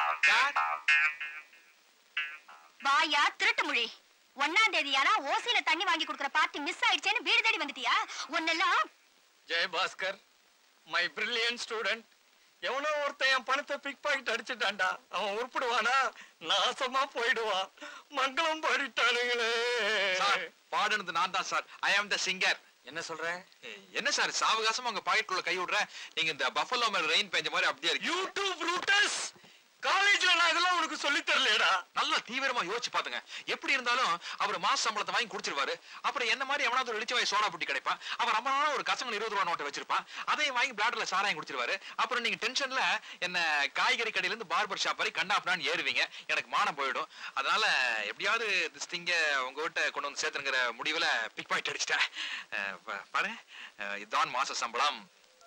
வாயா திருட்டு மொழி ஒன்னாம் தேதியானா ஓசியில தண்ணி வாங்கி கொடுக்குற பார்ட்டி மிஸ் ஆயிடுச்சேன்னு வீடு தேடி வந்துட்டியா உன்னெல்லாம் ஜெயபாஸ்கர் மை பிரில்லியன்ட் ஸ்டூடெண்ட் எவனோ ஒருத்தன் என் பணத்தை பிக் பாக்கெட் அடிச்சிட்டான்டா அவன் உருப்பிடுவானா நாசமா போயிடுவான் மங்களம் பாடிட்டானுங்களே சார் பாடுனது நான் தான் சார் ஐ ஆம் த சிங்கர் என்ன சொல்ற என்ன சார் சாவகாசமா உங்க பாக்கெட்டுக்குள்ள கை விடுறேன் நீங்க இந்த பஃபலோ மேல ரெயின் பெஞ்ச மாதிரி அப்படியே இருக்கு யூடியூப் ரூட்டஸ் காலேஜ்ல நான் இதெல்லாம் உனக்கு சொல்லி தரலடா நல்லா தீவிரமா யோசிச்சு பாத்துங்க எப்படி இருந்தாலும் அவர் மாச சம்பளத்தை வாங்கி குடிச்சிருவாரு அப்புறம் என்ன மாதிரி எவனாவது ஒரு இளிச்சவாய் சோடா புட்டி கிடைப்பான் அவர் அம்மாவும் ஒரு கசங்கள் இருபது ரூபா நோட்டை வச்சிருப்பான் அதையும் வாங்கி பிளாட்ல சாராயம் குடிச்சிருவாரு அப்புறம் நீங்க டென்ஷன்ல என்ன காய்கறி கடையில இருந்து பார்பர் ஷாப் வரை கண்ணாப்னான்னு ஏறுவீங்க எனக்கு மானம் போயிடும் அதனால எப்படியாவது திஸ் திங்க உங்க வீட்டை கொண்டு வந்து சேர்த்துங்கிற முடிவுல பிக் பாயிண்ட் அடிச்சிட்டேன் அஹ் பா- பாரு அஹ் இதுதான் மாச சம்பளம்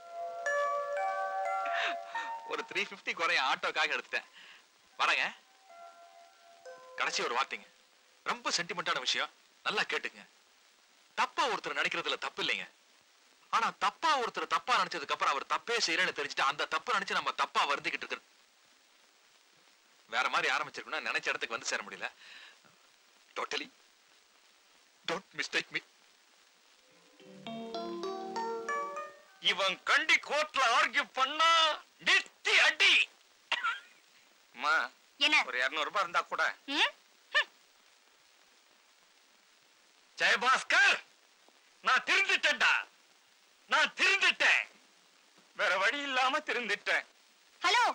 ஒரு த்ரீ பிப்டி குறைய ஆட்டோக்காக எடுத்துட்டேன் வரேங்க கடைசி ஒரு வார்த்தைங்க ரொம்ப சென்டிமெண்டான விஷயம் நல்லா கேட்டுங்க தப்பா ஒருத்தர் நினைக்கிறதுல தப்பு இல்லைங்க ஆனா தப்பா ஒருத்தர் தப்பா நினைச்சதுக்கு அப்புறம் அவர் தப்பே செய்யறேன்னு தெரிஞ்சுட்டு அந்த தப்பை நினைச்சு நம்ம தப்பா வருந்திக்கிட்டு இருக்கிறது வேற மாதிரி ஆரம்பிச்சிருக்கணும் நினைச்ச இடத்துக்கு வந்து சேர முடியல டோட்டலி டோன்ட் மிஸ்டேக் மீ இவன் கண்டி கோர்ட்ல ஆர்கியூ பண்ணா நெத்தி அடி அம்மா என்ன ஒரு இருநூறு ரூபாய் இருந்தா கூட ம்? ஜெயபாஸ்கர் நான் திருந்துட்டேன்டா நான் திருந்துட்டேன் வேற வழி இல்லாம திருந்துட்டேன் ஹலோ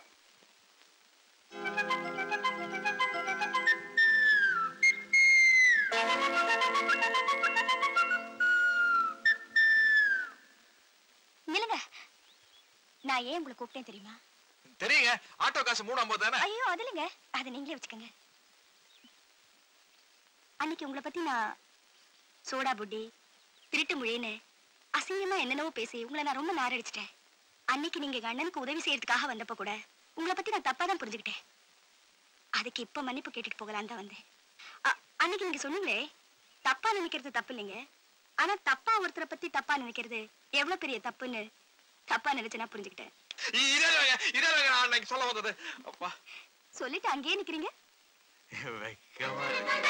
நில்லுங்க நான் ஏன் உங்களை கூப்பிட்டேன் தெரியுமா தெரியுங்க ஆட்டோ காசு மூணு ஐம்பது தானே ஐயோ அது இல்லைங்க அதை நீங்களே வச்சுக்கோங்க அன்னைக்கு உங்களை பத்தி நான் சோடா புட்டி திருட்டு மொழின்னு அசிங்கமா என்னென்னவோ பேசி உங்களை நான் ரொம்ப நாரடிச்சிட்டேன் அன்னைக்கு நீங்க எங்க அண்ணனுக்கு உதவி செய்யறதுக்காக வந்தப்ப கூட உங்களை பத்தி நான் தப்பா தான் புரிஞ்சுக்கிட்டேன் அதுக்கு இப்ப மன்னிப்பு கேட்டுட்டு போகலான்னு தான் வந்தேன் அ- அன்னைக்கு நீங்க சொன்னீங்களே தப்பா நினைக்கிறது தப்பு இல்லைங்க ஆனா தப்பா ஒருத்தரை பத்தி தப்பா நினைக்கிறது எவ்வளவு பெரிய தப்புன்னு தப்பா நினைச்சு நான் புரிஞ்சுக்கிட்டேன் இதே இதே நான் அன்னைக்கு சொல்ல வந்தது அப்பா சொல்லிட்டு அங்கேயே நிக்கிறீங்க வெக்கமா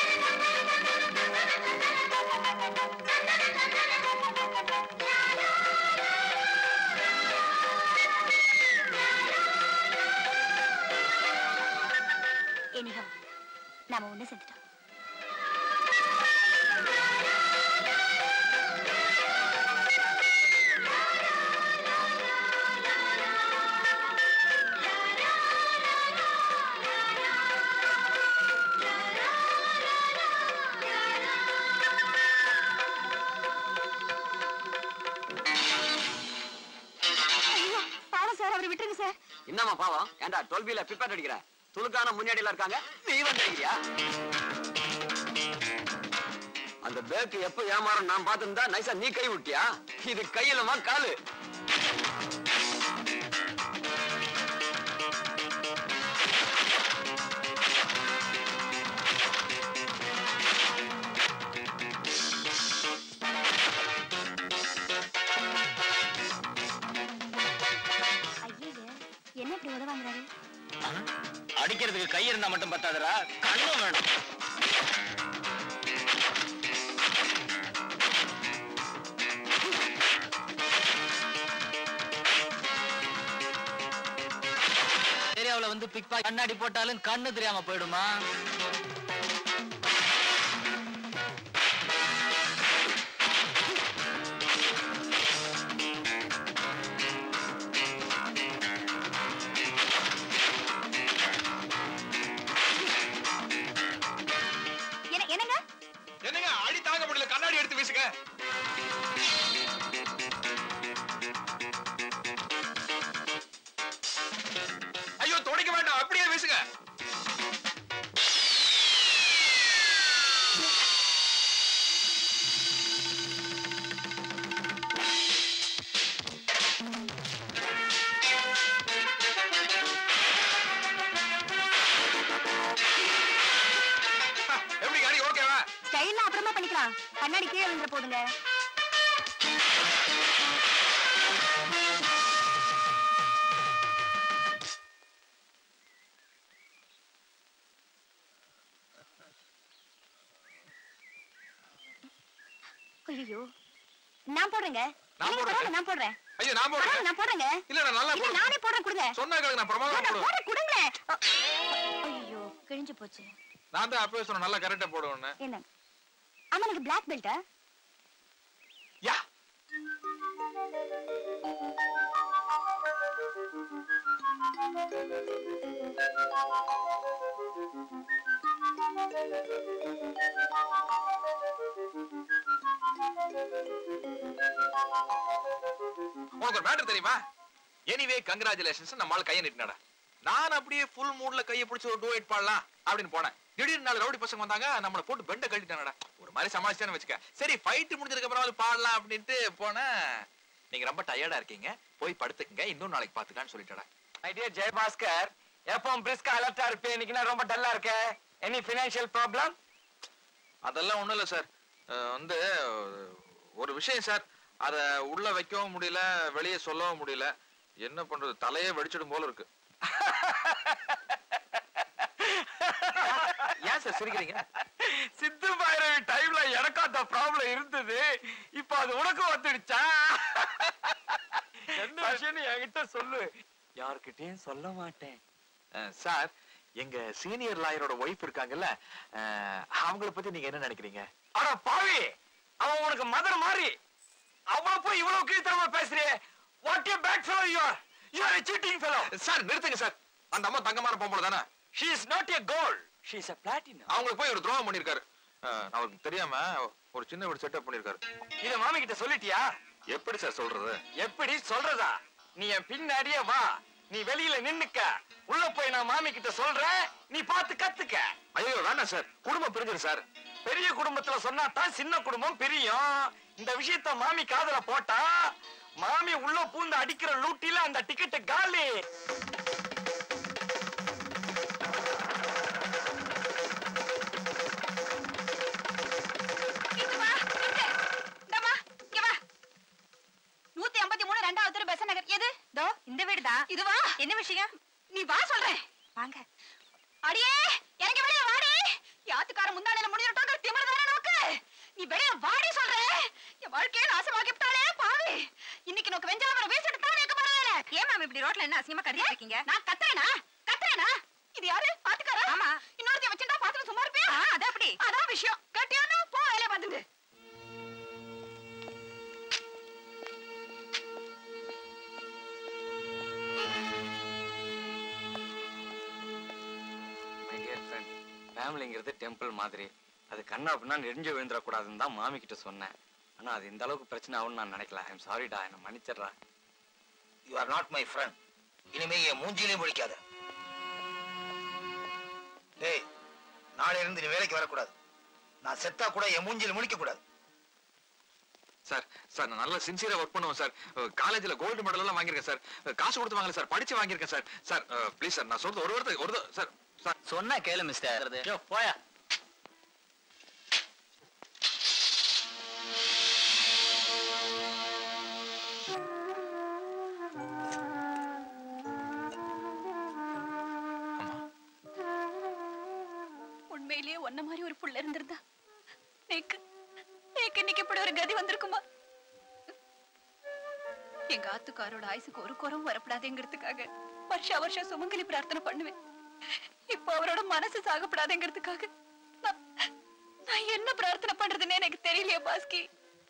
எனிகோ நாம ஒண்ணு செஞ்சுட்டோம் ஐயோ, பாவம் சார் அவரை விட்டுருங்க சார் என்னம்மா பாவம் ஏன்டா டுவெல் பிப்பேட் அடிக்கிற துளுக்கான முன்னாடியில இருக்காங்க நீ வந்துருக்கியா அந்த பேக்கு எப்ப ஏமாறும் நான் பார்த்திருந்தா நைஸா நீ கை விட்டியா இது கையிலமா காலு ஐயோ என்ன இப்படி உதவாங்கிறாரு அடிக்கிறதுக்கு கை இருந்தா மட்டும் பத்தாதுடா கண்ணும் வேணும் ஏரியாவுல வந்து பிக் பாக் கண்ணாடி போட்டாலும் கண்ணு தெரியாம போயிடுமா என்ன என்னங்க என்னங்க அடி தாங்க முடியல கண்ணாடி எடுத்து வீசுங்க ஐயோ துடைக்க வேண்டாம் அப்படியே வீசுங்க ஸ்டைல்லாம் அப்புறமா பண்ணிக்கலாம் கண்ணாடி கீழே விழுந்துற போதுங்க ஐயோ நான் போடுறேங்க நான் இல்லைங்க, போடுறேன். பரவாயில்ல, நான் போடுறேன் ஐயோ நான் பரவாயில்ல, போடுறேன் நான் போடுறேங்க இல்ல நான் நல்லா இல்ல, போடுறேன் நானே போடுறேன் கொடுங்க சொன்னா கேளுங்க நான் பிரமாதமா நான் போடுவேன் போடுறேன் கொடுங்க ஐயோ கிழிஞ்சு போச்சு நான் தான் அப்பவே சொன்னேன் நல்லா கரெக்டா போடுவேன்னு என்ன ஆமா எனக்கு பிளாக் பெல்ட்டா யா உனக்கு ஒரு மேட்டர் தெரியுமா எனிவே கங்க்ராச்சுலேஷன்ஸ் நம்ம ஆள் கையை நீட்டினாடா நான் அப்படியே ஃபுல் மூட்ல கையை பிடிச்சி ஒரு டூ பாடலாம் அப்படின்னு போனேன் திடீர்னு நாலு ரவுடி பசங்க வந்தாங்க நம்மளை போட்டு பெண்டை கழட்டிட்டானடா ஒரு மாதிரி சமாளிச்சேன்னு வச்சுக்க சரி ஃபைட் முடிஞ்சதுக்கு அப்புறம் வந்து பாடலாம் அப்படின்ட்டு போனேன் நீங்க ரொம்ப டயர்டா இருக்கீங்க போய் படுத்துக்குங்க இன்னும் நாளைக்கு பாத்துக்கலாம்னு சொல்லிட்டடா மை டியர் ஜெயபாஸ்கர் எப்பவும் பிரிஸ்கா அலர்ட்டா இருப்பேன் இன்னைக்கு நான் ரொம்ப டல்லா இருக்கேன் எனி ஃபினான்ஷியல் ப்ராப்ளம் அதெல்லாம் ஒண்ணும் இல்ல சார் அஹ் வந்து அஹ், ஒரு விஷயம் சார் அத உள்ள வைக்கவும் முடியல வெளியே சொல்லவும் முடியல என்ன பண்றது தலையே வெடிச்சிடும் போல இருக்கு ஏன் சார் சிரிக்கிறீங்க சித்து பைரவி டைம்ல எனக்கும் அந்த ப்ராப்ளம் இருந்தது இப்போ அது உனக்கு வந்துடுச்சா என்ன விஷயம்னு என்கிட்ட சொல்லு யார்கிட்டயும் சொல்ல மாட்டேன் அஹ், சார் எங்க சீனியர் லாயரோட ஒய்ஃப் இருக்காங்கல்ல அஹ், அவங்கள பத்தி நீங்க என்ன நினைக்கிறீங்க அட பாவி அவன் உனக்கு மதர் மாதிரி அவள போய் இவ்வளவு கீழ்த்தரமா பேசுறியே what a bad fellow you are you are a cheating fellow sir நிறுத்துங்க சார் அந்த அம்மா தங்கமான பொம்பளை தானே she is not a gold she is a platinum அவங்களுக்கு போய் ஒரு துரோகம் பண்ணிருக்காரு அவருக்கு தெரியாம ஒரு சின்ன வீடு செட்டப் பண்ணிருக்காரு இத மாமி கிட்ட சொல்லிட்டியா எப்படி சார் சொல்றது எப்படி சொல்றதா நீ என் பின்னாடியே வா நீ வெளியில நின்னுக்க உள்ள போய் நான் மாமி கிட்ட சொல்றேன் நீ பார்த்து கத்துக்க ஐயோ வேண்டாம் சார் குடும்பம் பிரிஞ்சிரு சார் பெரிய குடும்பத்துல சொன்னா தான் சின்ன குடும்பம் பிரியும் இந்த விஷயத்த மாமி காதுல போட்டா மாமி உள்ள பூந்து அடிக்கிற லூட்டில அந்த டிக்கெட் காலி நூத்தி ஐம்பத்தி மூணு ரெண்டாவது தெரு பெசன் நகர் எது தோ இந்த வீடுதான் இதுவா என்ன விஷயம் நீ வா சொல்றேன் வாங்க அடியே எனக்கு வெளிய வாடி யாத்துக்கார முந்தானையில முடிஞ்சிட்டோங்கிற திமிரு தானே நமக்கு நீ வெளிய வாடி சொல்றேன் என் வாழ்க்கையை நாசமாக்கி விட்டாளே பாவி இன்னைக்கு நோக்கு வெஞ்சாமரம் வீசிட்டு தான் இருக்க போறேன் ஏன் மேம் இப்படி ரோட்ல என்ன அசிங்கமா கறியா இருக்கீங்க நான் கத்துறேனா கத்துறேனா இது யாரு பாத்துக்காரா ஆமா இன்னொருத்தைய வச்சுட்டா பாத்துட்டு சும்மா இருப்பியா அது அப்படி அதான் விஷயம் கட்டியானோ போ வேலைய பாத்துங்க மை டியர் ஃப்ரெண்ட் ஃபேமிலிங்கிறது டெம்பிள் மாதிரி அது கண்ணா அப்படின்னா நெறிஞ்சு விழுந்துடக்கூடாதுன்னு தான் மாமி கிட்ட சொன்னேன் ஆனா அது இந்த அளவுக்கு பிரச்சனை ஆகும்னு நான் நினைக்கல ஐம் சாரிடா என்ன மன்னிச்சிடுறா you are not my friend இனிமே என் மூஞ்சிலே முழிக்காத டேய் நாளையில இருந்து நீ வேலைக்கு வரக்கூடாது நான் செத்தா கூட என் மூஞ்சில முழிக்க கூடாது சார் சார் நான் நல்லா சின்சியரா ஒர்க் பண்ணுவேன் சார் காலேஜ்ல கோல்டு மெடல் எல்லாம் வாங்கியிருக்கேன் சார் காசு கொடுத்து வாங்கல சார் படிச்சு வாங்கியிருக்கேன் சார் சார் ப்ளீஸ் சார் நான் சொல்றது ஒரு வாரத்தை ஒரு தடவை- சார் சார் சொன்னா கேளு மிஸ்டர் யோ போயா உண்மையிலேயே ஒன்ன மாதிரி ஒரு புள்ள இருந்திருந்தா நேக்கு நேக்கு இன்னைக்கு இப்படி ஒரு கதி வந்திருக்குமா எங்க ஆத்துக்காரோட ஆயுசுக்கு ஒரு குறவும் வரப்படாதுங்கிறதுக்காக வருஷா வருஷம் சுமங்கலி பிரார்த்தனை பண்ணுவேன் இப்போ அவரோட மனசு சாகப்படாதுங்கிறதுக்காக நான் நான் என்ன பிரார்த்தனை பண்றதுன்னு எனக்கு தெரியலையே பாஸ்கி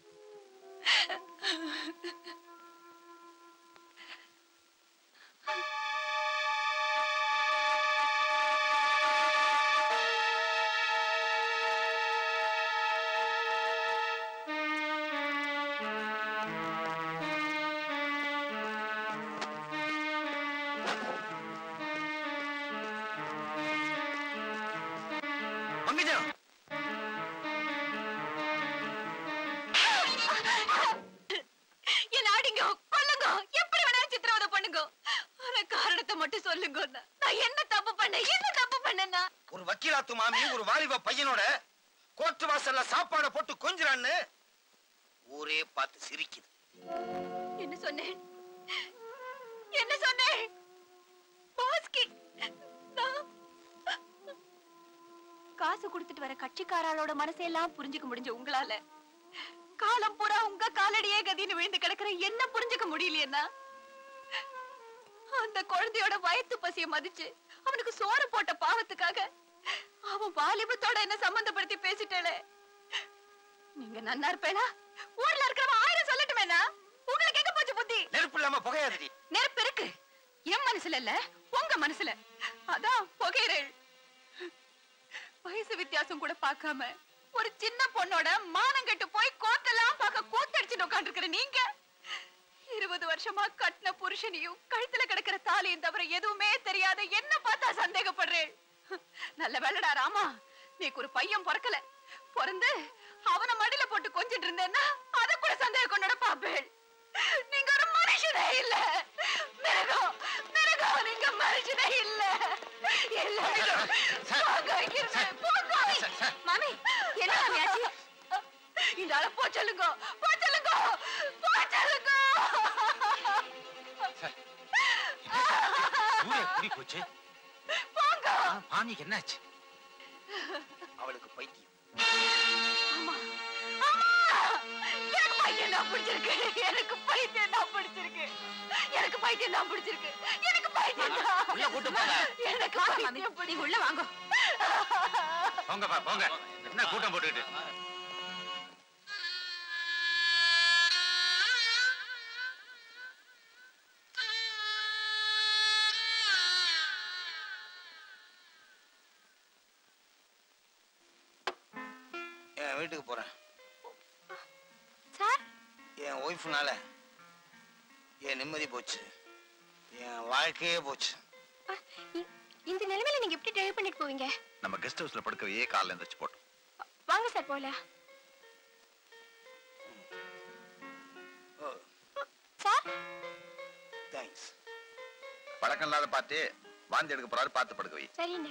பங்கஜம் என்ன ஆடிங்க கொல்லுங்க எப்படி வேணாலும் சித்திரவதை பண்ணுங்க ஆனா காரணத்தை மட்டும் சொல்லுங்க நான் என்ன தப்பு பண்ணேன் என்ன தப்பு பண்ணேன்னா ஒரு வக்கீலாத்து மாமி ஒரு வாலிப பையனோட கோர்ட் வாசல்ல சாப்பாடை போட்டு கொஞ்சிறான்னு ஊரே பார்த்து சிரிக்குது என்ன சொன்னேன் என்ன சொன்னேன் பாஸ்கி நான் காசு கொடுத்துட்டு வர கட்சிக்காரளோட மனசையெல்லாம் புரிஞ்சுக்க முடிஞ்ச உங்களால காலம் பூரா உங்க காலடியே கதின்னு விழுந்து கிடக்குற என்ன புரிஞ்சுக்க முடியலையேன்னா அந்த குழந்தையோட வயத்து பசிய மதிச்சு அவனுக்கு சோறு போட்ட பாவத்துக்காக அவன் வாலிபத்தோட என்ன சம்பந்தப்படுத்தி பேசிட்டேளே நீங்க நன்னா இருப்பேனா ஊர்ல இருக்கிறவன் ஆயிரம் சொல்லட்டுமேனா உங்களுக்கு எங்க போச்சு புத்தி நெருப்பு இல்லாம புகையாதுடி நெருப்பு இருக்கு என் மனசுல இல்ல உங்க மனசுல அதான் புகையிறேள் வயசு வித்தியாசம் கூட பார்க்காம ஒரு சின்ன பொண்ணோட மானம் கெட்டு போய் கோத்தெல்லாம் பார்க்க கூத்தடிச்சுட்டு உட்காந்துருக்கிற நீங்க இருபது வருஷமா கட்டின புருஷனையும் கழுத்துல கிடக்கிற தாலியும் தவிர எதுவுமே தெரியாத என்ன பார்த்தா சந்தேகப்படுறேன் நல்ல வேலைடா ராமா நீக்கு ஒரு பையன் பிறக்கல பிறந்து அவன மடியில போட்டு கொஞ்சிட்டு இருந்தேன்னா அத கூட சந்தேகம் கொண்டோட பாப்பேள் நீங்க ஒரு மனுஷனே இல்ல மிருகம் மிருகம் நீங்க மனுஷனே இல்ல இல்ல போங்க இங்கிருந்து, போங்க. மாமி என்ன மாமி ஆச்சு இந்த ஆள போ சொல்லுங்க போ சொல்லுங்க போ சொல்லுங்க சூரிய குடி போச்சு போங்க பாணிக்கு என்னாச்சு அவளுக்கு பைத்தியம் ஆமா ஆமா எனக்கு பைத்தியம் தான் பிடிச்சிருக்கு எனக்கு பைத்தியம் தான் பிடிச்சிருக்கு எனக்கு பைத்தியம் தான் பிடிச்சிருக்கு எனக்கு பைத்தியம் தான் உள்ள கூட்டு போங்க. எனக்கு பைத்தியம் பிடி உள்ள வாங்க போங்கப்பா போங்க என்ன கூட்டம் போட்டுக்கிட்டு என் வீட்டுக்கு போறேன் சார் என் ஒய்ஃப்னால என் நிம்மதி போச்சு என் வாழ்க்கையே போச்சு இந்த நிலைமையில நீங்க எப்படி டிரைவ் பண்ணிட்டு போவீங்க நம்ம கெஸ்ட் ஹவுஸ்ல படுக்கவையே காலைல எந்திரிச்சு போட்டோம் வாங்க சார் போல சார் தேங்க்ஸ் பழக்கம் இல்லாத பார்த்து வாந்தி எடுக்க போறாரு பார்த்து படுக்க வை சரிண்ணா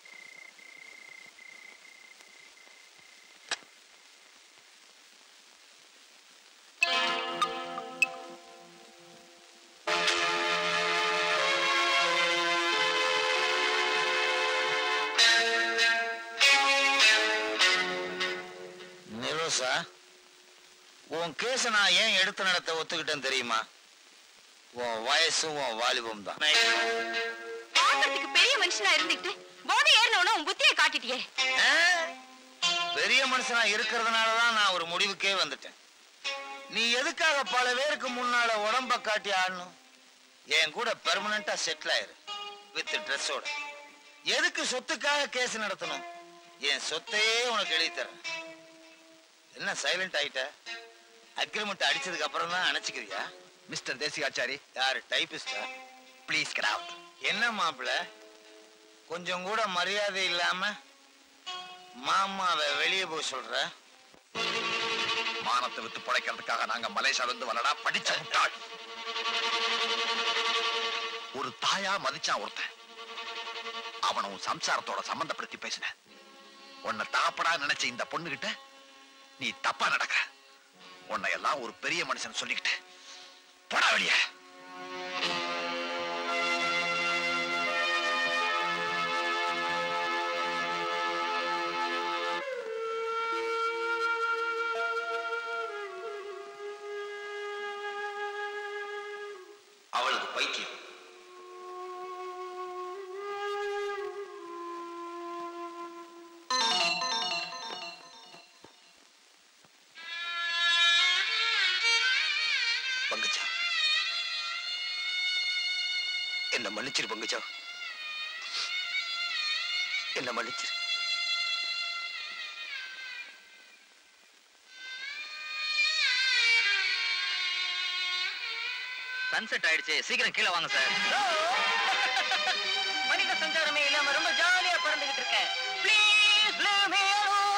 நிரோசா உன் கேஸ நான் ஏன் எடுத்து நடத்த ஒத்துக்கிட்டேன்னு தெரியுமா உன் வயசும் உன் வாலிபம் தான் பாக்கிறதுக்கு பெரிய மனுஷனா இருந்துட்டு போதை ஏறினவன உன் புத்தியை காட்டிட்டியே பெரிய மனுஷனா இருக்கிறதுனால தான் நான் ஒரு முடிவுக்கே வந்துட்டேன் நீ எதுக்காக பல பேருக்கு முன்னால உடம்ப காட்டி ஆடணும் என் கூட பெர்மனண்டா செட்டில் ஆயிரு வித் ட்ரெஸ்ஸோட எதுக்கு சொத்துக்காக கேஸ் நடத்தணும் என் சொத்தையே உனக்கு எழுதி தரேன் என்ன சைலண்ட் ஆயிட்ட அக்ரிமெண்ட் அடிச்சதுக்கு அப்புறம் தான் அணைச்சிக்கிறியா மிஸ்டர் தேசிகாச்சாரி யாரு டைபிஸ்டா ப்ளீஸ் கெட் அவுட் என்ன மாப்பிள கொஞ்சம் கூட மரியாதை இல்லாம மாமாவை வெளியே போய் சொல்ற மானத்தை வித்து பிழைக்கிறதுக்காக நாங்க மலேசியால இருந்து வரடா படிச்ச முட்டாள் ஒரு தாயா மதிச்சான் ஒருத்தன் அவனை உன் சம்சாரத்தோட சம்பந்தப்படுத்தி பேசின உன்னை தாப்படா நினைச்ச இந்த பொண்ணுகிட்ட நீ தப்பா நடக்க உன்னை எல்லாம் ஒரு பெரிய மனுஷன் சொல்லிக்கிட்டு போடா வெளியே அவளுக்கு பைத்தியம் பங்குச்சா என்ன மன்னிச்சிரு பங்குச்சா என்ன மன்னிச்சிரு சன்செட் ஆயிடுச்சு சீக்கிரம் கீழே வாங்க சார் மனித சஞ்சாரமே இல்லாம ரொம்ப ஜாலியா பறந்துகிட்டு இருக்கேன் ப்ளீஸ் லீவ் மீ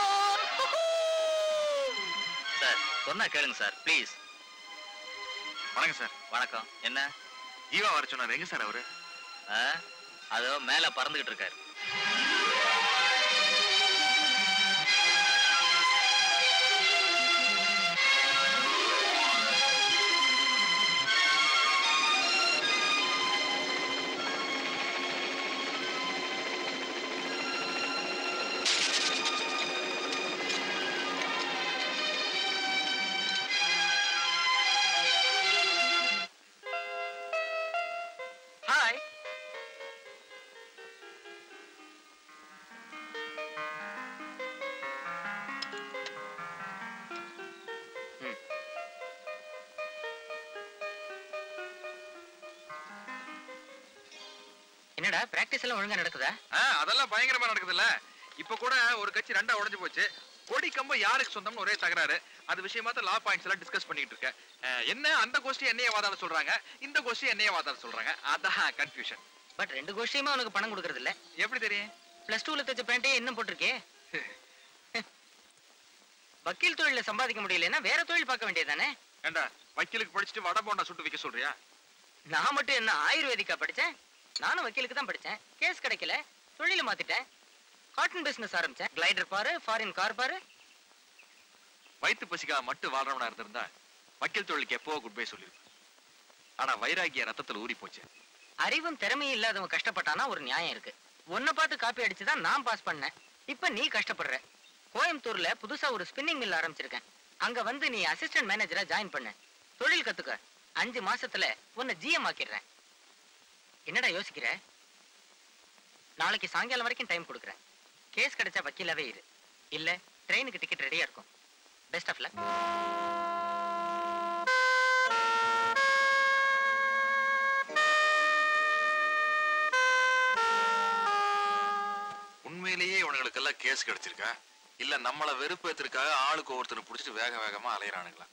சார் சொன்னா கேளுங்க சார் ப்ளீஸ் வணக்கம் சார் வணக்கம் என்ன ஈவா வர சொன்னார் எங்க சார் அவரு ஆ? அதோ மேல பறந்துகிட்டு இருக்காரு என்னடா பிராக்டிஸ் எல்லாம் ஒழுங்கா நடக்குதா ஆ, அதெல்லாம் பயங்கரமா நடக்குதுல்ல இப்ப கூட ஒரு கட்சி ரெண்டா உடைஞ்சு போச்சு கொடி கம்பம் யாருக்கு சொந்தம்னு ஒரே தகராறு அது விஷயமா தான் லா பாயிண்ட்ஸ் எல்லாம் டிஸ்கஸ் பண்ணிட்டு இருக்கேன் அஹ், என்ன அந்த கோஷ்டி என்னைய வாதாட சொல்றாங்க இந்த கோஷ்டி என்னைய வாதாட சொல்றாங்க அதான் கன்ஃபியூஷன் பட் ரெண்டு கோஷ்டியுமா உனக்கு பணம் கொடுக்கறது இல்ல எப்படி தெரியும் பிளஸ் டூல தச்ச பேண்ட்டே இன்னும் போட்டிருக்கே வக்கீல் தொழில சம்பாதிக்க முடியலன்னா வேற தொழில் பார்க்க வேண்டியதானே ஏண்டா வக்கீலுக்கு படிச்சுட்டு வடை போண்டா சுட்டு வைக்க சொல்றியா நான் மட்டும் என்ன ஆயுர்வேதிக்கா படிச்சேன் நானும் வக்கீலுக்கு தான் படிச்சேன் கேஸ் கிடைக்கல தொழில மாத்திட்டேன் காட்டன் பிசினஸ் ஆரம்பிச்சேன் கிளைடர் பாரு ஃபாரின் கார் பாரு வயிற்று பசிக்கா மட்டும் வாழ்றவனா இருந்திருந்தா வக்கீல் தொழிலுக்கு எப்போ குட் பை சொல்லிருப்பேன் ஆனா வைராகிய ரத்தத்துல ஊறி போச்சு அறிவும் திறமையும் இல்லாதவன் கஷ்டப்பட்டானா ஒரு நியாயம் இருக்கு உன்னை பார்த்து காப்பி அடிச்சு தான் நான் பாஸ் பண்ணேன் இப்ப நீ கஷ்டப்படுற கோயம்புத்தூர்ல புதுசா ஒரு ஸ்பின்னிங் மில் ஆரம்பிச்சிருக்கேன் அங்க வந்து நீ அசிஸ்டன்ட் மேனேஜரா ஜாயின் பண்ண தொழில் கத்துக்க அஞ்சு மாசத்துல உன்னை ஜிஎம் ஆக்கிடுறேன் என்னடா யோசிக்கிற நாளைக்கு சாயங்காலம் வரைக்கும் டைம் கொடுக்குறேன் கேஸ் கிடைச்சா வக்கீலாவே இரு இல்ல ட்ரெயினுக்கு டிக்கெட் ரெடியா இருக்கும் பெஸ்ட் ஆஃப் லக் உண்மையிலேயே இவனுங்களுக்கெல்லாம் கேஸ் கிடைச்சிருக்கா இல்ல நம்மள வெறுப்பேத்திற்காக ஆளுக்கு ஒவ்வொருத்தனை புடிச்சிட்டு வேக வேகமா அலையறானுங்களா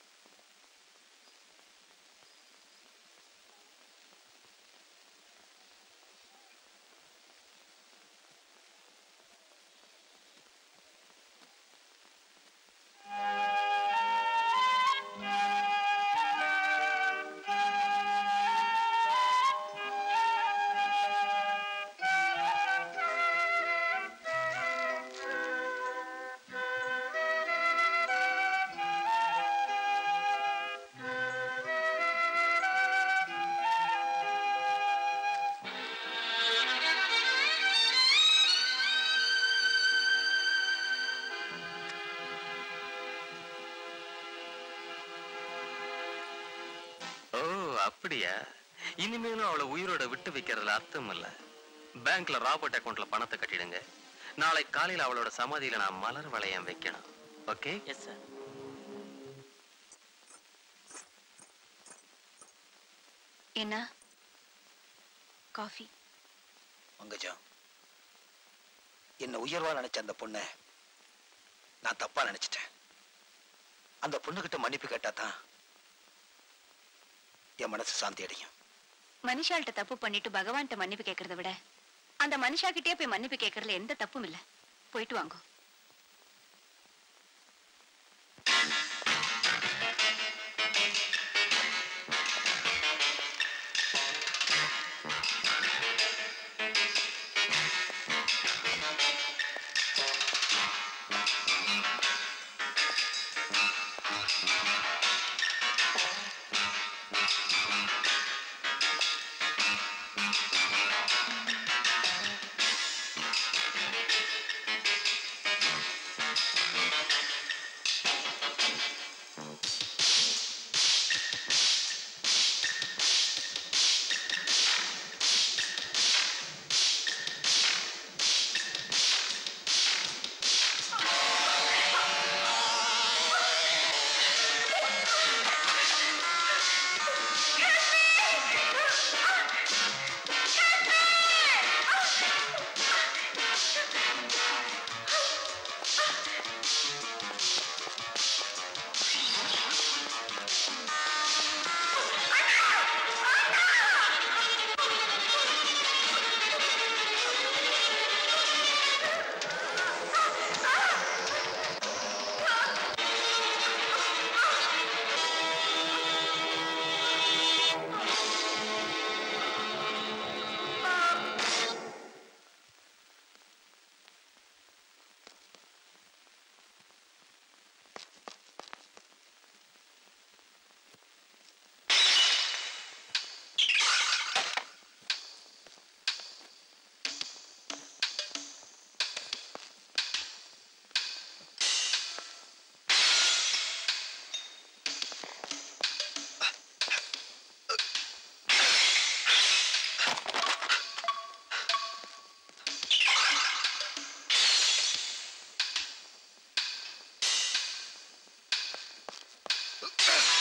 ஓ அப்படியா இனிமேலும் அவளை உயிரோட விட்டு வைக்கிறதுல அர்த்தம் இல்ல பேங்க்ல ராபர்ட் அக்கவுண்ட்ல பணத்தை கட்டிடுங்க நாளை காலையில அவளோட சமாதியில நான் மலர் வளையம் வைக்கணும் ஓகே எஸ் சார் என்ன காஃபி மங்கஜம் என்ன உயர்வா நினைச்ச அந்த பொண்ணை நான் தப்பா நினைச்சிட்டேன் அந்த பொண்ணுகிட்ட மன்னிப்பு கேட்டா தான் என் மனசு சாந்தி அடையும் மனுஷால்கிட்ட தப்பு பண்ணிட்டு பகவான்கிட்ட மன்னிப்பு கேட்கறத விட அந்த மனுஷா கிட்டே போய் மன்னிப்பு கேட்கறதுல எந்த தப்பும் இல்ல போயிட்டு வாங்க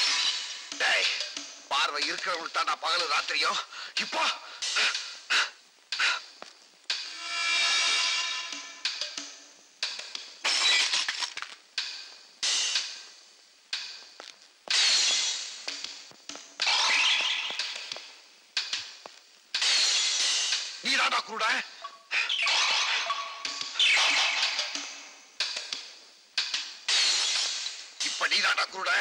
டேய் பார்வை இருக்கிறவங்களுக்கு தான் நான் பகல் ராத்திரியோ இப்போ குருட இப்ப நீதாடா குருட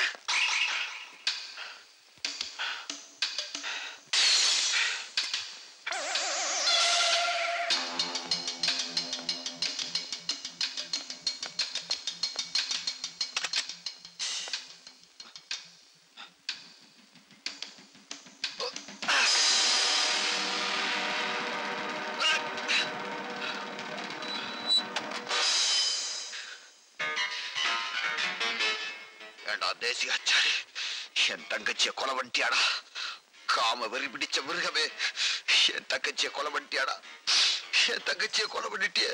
ஏண்டா தேசியாச்சாரி என் தங்கச்சிய கொலை பண்ணிட்டியாடா காம வெறி பிடிச்ச மிருகமே என் தங்கச்சிய கொலை பண்ணிட்டியாடா என் தங்கச்சிய கொலை பண்ணிட்டிய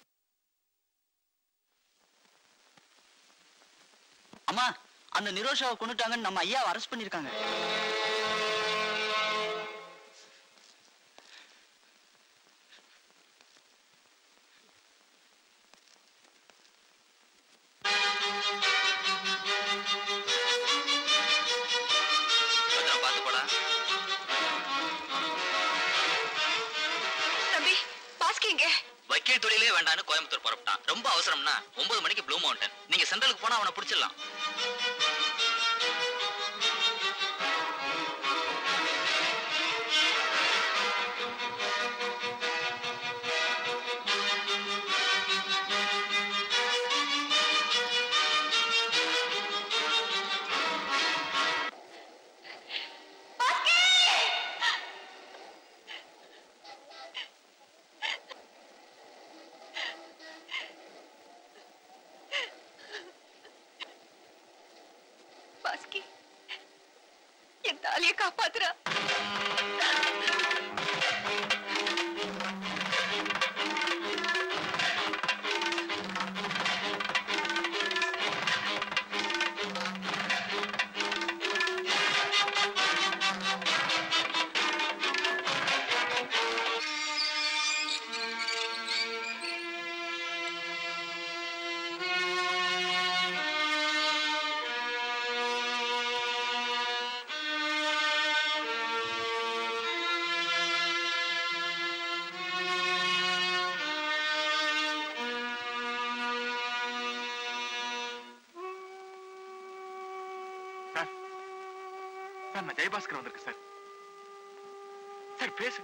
அம்மா அந்த நிரோஷாவை கொண்டுட்டாங்கன்னு நம்ம ஐயாவை அரெஸ்ட் பண்ணிருக்காங்க பத்திரம் பார்த்து போடா தம்பி பாஸ்கி எங்க வக்கீல் தொழிலே வேண்டான்னு கோயம்புத்தூர் புறப்பட்டான் ரொம்ப அவசரம்னா ஒன்பது மணிக்கு ப்ளூ மவுண்டன் நீங்க சென்ட்ரலுக்கு போனா அவனை பிடிச்சிடலாம் பாஸ்கி என் தாலியை காப்பாத்துறா சார் நான் ஜெயபாஸ்கர் வந்திருக்கு சார் சார் பேசு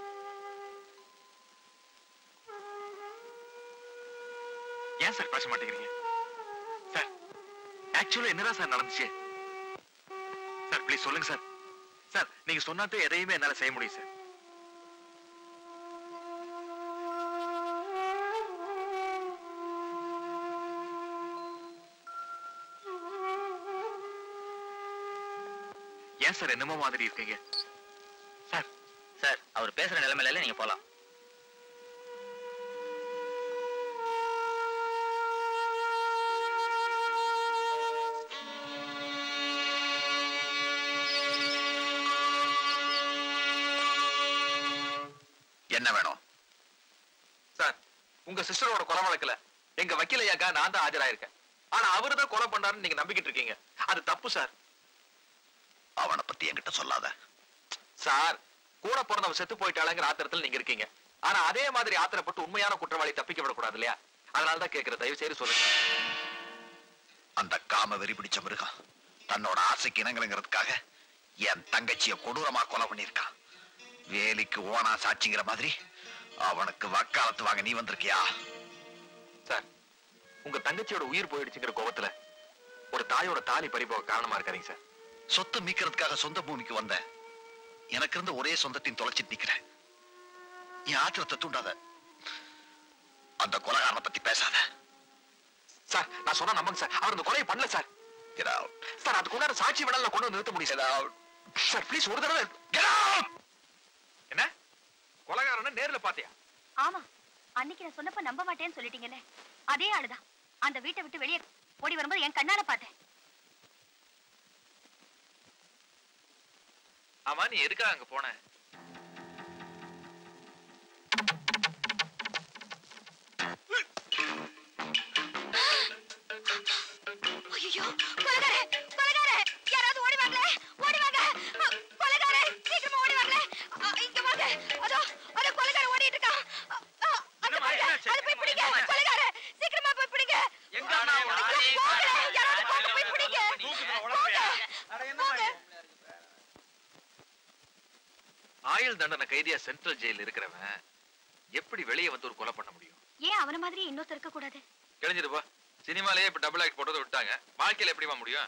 ஏன் சார் பேச மாட்டேங்கிறீங்க சார் ஆக்சுவலா என்னதான் சார் நடந்துச்சு சார் ப்ளீஸ் சொல்லுங்க சார் சார் நீங்க சொன்னாதான் எதையுமே என்னால செய்ய முடியும் சார் ஏன் சார் என்னமோ மாதிரி இருக்கீங்க சார் சார் அவர் பேசுற நிலைமையில இல்ல, நீங்க போலாம் என்ன வேணும் சார் உங்க சிஸ்டரோட கொலை வழக்குல எங்க வக்கீல் ஐயாக்கா நான் தான் ஆஜராயிருக்கேன் ஆனா அவரு தான் கொலை பண்ணாருன்னு நீங்க நம்பிக்கிட்டு இருக்கீங்க அது தப்பு சார் அவனை பத்தி என்கிட்ட சொல்லாத சார் கூட பிறந்தவ செத்து போயிட்டாளங்கிற ஆத்திரத்துல நீங்க இருக்கீங்க ஆனா அதே மாதிரி ஆத்திரப்பட்டு உண்மையான குற்றவாளி தப்பிக்க விடக்கூடாது இல்லையா அதனாலதான் கேட்கிறேன் தயவு செய்து சொல்லுங்க அந்த காம வெறி பிடிச்ச மிருகம் தன்னோட ஆசைக்கு இணங்கலங்கிறதுக்காக என் தங்கச்சிய கொடூரமா கொலை பண்ணிருக்கான் வேலிக்கு ஓனா சாட்சிங்கிற மாதிரி அவனுக்கு வக்காலத்து வாங்க நீ வந்திருக்கியா சார் உங்க தங்கச்சியோட உயிர் போயிடுச்சுங்கிற கோபத்துல ஒரு தாயோட தாலி பறிபோக காரணமா இருக்காதீங்க சார் சொத்தை மீட்கிறதுக்காக சொந்த பூமிக்கு வந்தேன் எனக்கு இருந்த ஒரே சொந்தத்தையும் தொலைச்சிட்டு நிக்கிறேன் என் ஆத்திரத்தை தூண்டாத அந்த கொலைகாரனை பத்தி பேசாத சார் நான் சொன்னா நம்புங்க சார் அவர் இந்த கொலையை பண்ணல சார் சார் அதுக்கு உண்டான சாட்சி விடல கொண்டு வந்து நிறுத்த முடியும் சார் சார் ப்ளீஸ் ஒரு தடவை Get out! என்ன கொலைகாரனை நேர்ல பாத்தியா ஆமா அன்னைக்கு நான் சொன்னப்ப நம்ப மாட்டேன்னு சொல்லிட்டீங்கல்ல அதே ஆளுதான் அந்த வீட்டை விட்டு வெளியே ஓடி வரும்போது என் கண்ணால பார்த்தேன் ஆமா நீ எதுக்காக அங்க போன ஐயோ கொலைகாரே கொலைகாரே யாராவது ஓடி வாங்களே ஓடி வாங்க அ, கொலைகாரே சீக்கிரமா ஓடி வாங்களே அ, இங்க வாங்க அதோ அதோ கொலைகாரன் ஓடிட்டு இருக்கான் ஆயுள் தண்டனை கைதியா சென்ட்ரல் ஜெயில இருக்கிறவன் எப்படி வெளியே வந்து ஒரு கொலை பண்ண முடியும் ஏன் அவன மாதிரி இன்னொருத்தர் இருக்க கூடாது கிழிஞ்சிருப்பா சினிமாலயே இப்ப டபுள் ஆக்ட் போட்டதை விட்டாங்க வாழ்க்கையில எப்படிமா முடியும்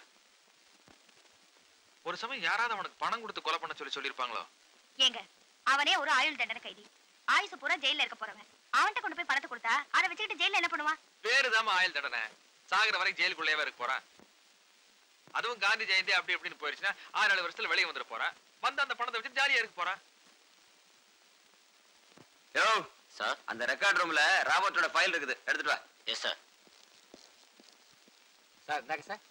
ஒரு சமயம் யாராவது அவனுக்கு பணம் கொடுத்து கொலை பண்ண சொல்லி சொல்லியிருப்பாங்களோ ஏங்க அவனே ஒரு ஆயுள் தண்டனை கைதி ஆயுசு பூரா ஜெயில இருக்க போறவன் அவன்கிட்ட கொண்டு போய் பணத்தை கொடுத்தா அதை வச்சுக்கிட்டு ஜெயில என்ன பண்ணுவான் பேருதாம்மா ஆயுள் தண்டனை சாகுற வரைக்கும் ஜெயிலுக்குள்ளேயே இருக்க போறான் அதுவும் காந்தி ஜெயந்தி அப்படி இப்படின்னு போயிருச்சுன்னா ஆறு ஏழு வருஷத்துல வெளியே வந்துட போறான் வந்து அந்த பணத்தை வச்சு ஜாலியா இருக்க போறான் யோ சார் அந்த ரெக்கார்ட் ரூம்ல ராபர்ட்டோட ஃபைல் இருக்குது எடுத்துட்டு வா எஸ் சார் சார் இந்தாங்க சார்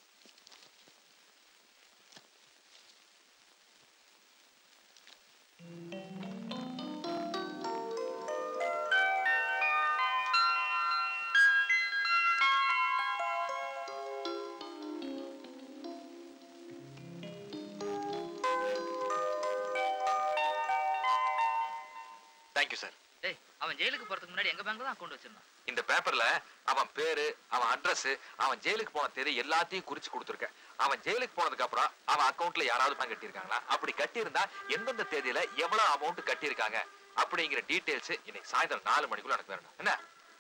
தேங்க்யூ சார் டேய் அவன் ஜெயிலுக்கு போறதுக்கு முன்னாடி எங்க பேங்க்ல தான் அக்கௌண்ட் வச்சிருந்தான் இந்த பேப்பர்ல அவன் பேரு அவன் அட்ரஸ் அவன் ஜெயிலுக்கு போன தேதி எல்லாத்தையும் குறிச்சு கொடுத்துருக்க அவன் ஜெயிலுக்கு போனதுக்கு அப்புறம் அவன் அக்கவுண்ட்ல யாராவது பணம் கட்டியிருக்காங்களா அப்படி கட்டியிருந்தா எந்தெந்த தேதியில எவ்வளவு அமௌண்ட் கட்டியிருக்காங்க அப்படிங்கிற டீடைல்ஸ் இன்னைக்கு சாயந்தரம் நாலு மணிக்குள்ள எனக்கு வேணும் என்ன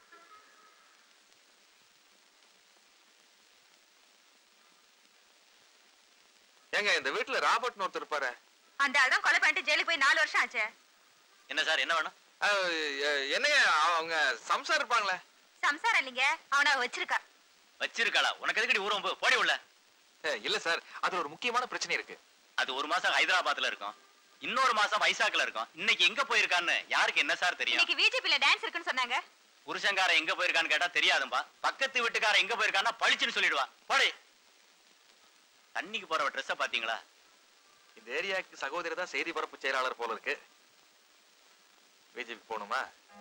ஏங்க இந்த வீட்டுல ராபர்ட்னு ஒருத்தர் இருப்பாரு அந்த ஆள் தான் கொலை பண்ணிட்டு ஜெயிலுக்கு போய் நாலு வருஷம் ஆச்சு என்ன சார் என்ன வேணும் அஹ், எ- என்னங்க அவங்க சம்சார் இருப்பாங்களே சம்சாரம் இல்லைங்க அவனை வச்சிருக்கா வச்சிருக்காளா உனக்கு எதுக்கடி ஊரம் போ போடி உள்ள அஹ், இல்ல சார் அதுல ஒரு முக்கியமான பிரச்சனை இருக்கு அது ஒரு மாசம் ஹைதராபாத்ல இருக்கும் இன்னொரு மாசம் வைசாக்ல இருக்கும் இன்னைக்கு எங்க போயிருக்கான்னு யாருக்கு என்ன சார் தெரியும் இன்னைக்கு பிஜேபில டான்ஸ் இருக்குன்னு சொன்னாங்க புருஷங்காரன் எங்க போயிருக்கான்னு கேட்டா தெரியாதும்பா பக்கத்து வீட்டுக்காரன் எங்க போயிருக்கான்னா பளிச்சுன்னு சொல்லிடுவா போடி தண்ணிக்கு போற ட்ரெஸ்ஸ பாத்தீங்களா இந்த ஏரியாக்கு சகோதரி தான் செய்தி பரப்பு செயலாளர் போல இருக்கு பிஜேபி போகணுமா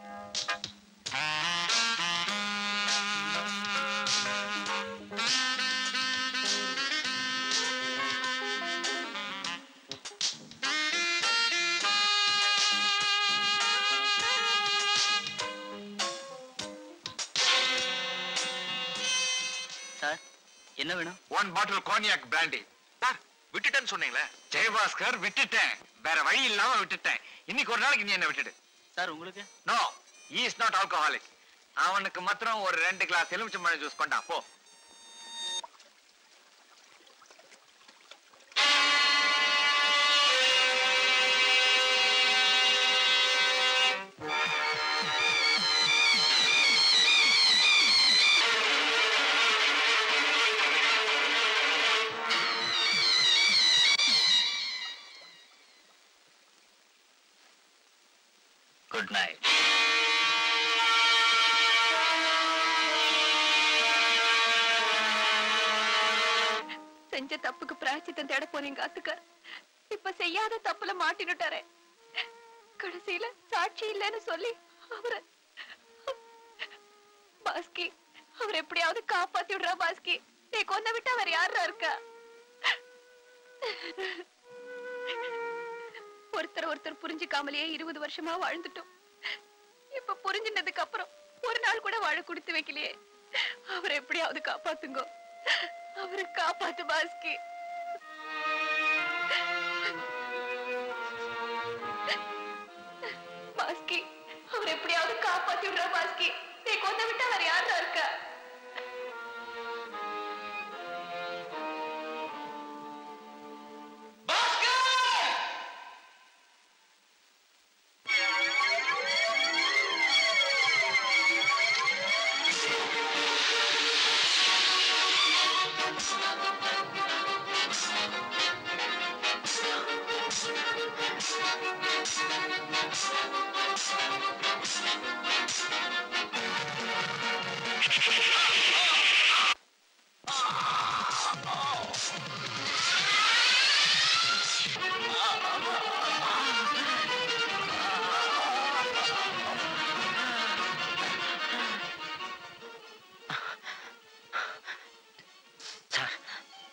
சார் என்ன வேணும் ஒன் பாட்டில் கோனியாக் பிராண்டி விட்டுட்டேன்னு சொன்னீங்களே ஜெயபாஸ்கர் விட்டுட்டேன் வேற வழி இல்லாம விட்டுட்டேன் இன்னைக்கு ஒரு நாளைக்கு நீ என்ன விட்டுடு சார் உங்களுக்கு நோ இஸ் நாட் ஆல்கஹாலிக் அவனுக்கு மாத்திரம் ஒரு ரெண்டு கிளாஸ் எலுமிச்சம்பழம் ஜூஸ் கொண்டா போ குட் நைட் செஞ்ச தப்புக்கு பிராய்ச்சித்தம் தேட போனீங்க அத்துக்கார் இப்ப செய்யாத தப்புல மாட்டினுட்டாரே கடைசியில சாட்சி இல்லைன்னு சொல்லி அவரை பாஸ்கி அவர் எப்படியாவது காப்பாத்தி விடுறா பாஸ்கி நீ கொந்த விட்டு அவர் யாரா இருக்கா ஒருத்தர் ஒருத்தர் புரிஞ்சுக்காமலேயே இருபது வருஷமா வாழ்ந்துட்டோம் இப்ப புரிஞ்சினதுக்கு அப்புறம் ஒரு நாள் கூட வாழ கொடுத்து வைக்கலையே அவரை எப்படியாவது காப்பாத்துங்க அவரை காப்பாத்து பாஸ்கி பாஸ்கி அவர் எப்படியாவது காப்பாத்தி விடுறா பாஸ்கி நீ கொண்டு விட்டு அவர் யாரா இருக்கா சார்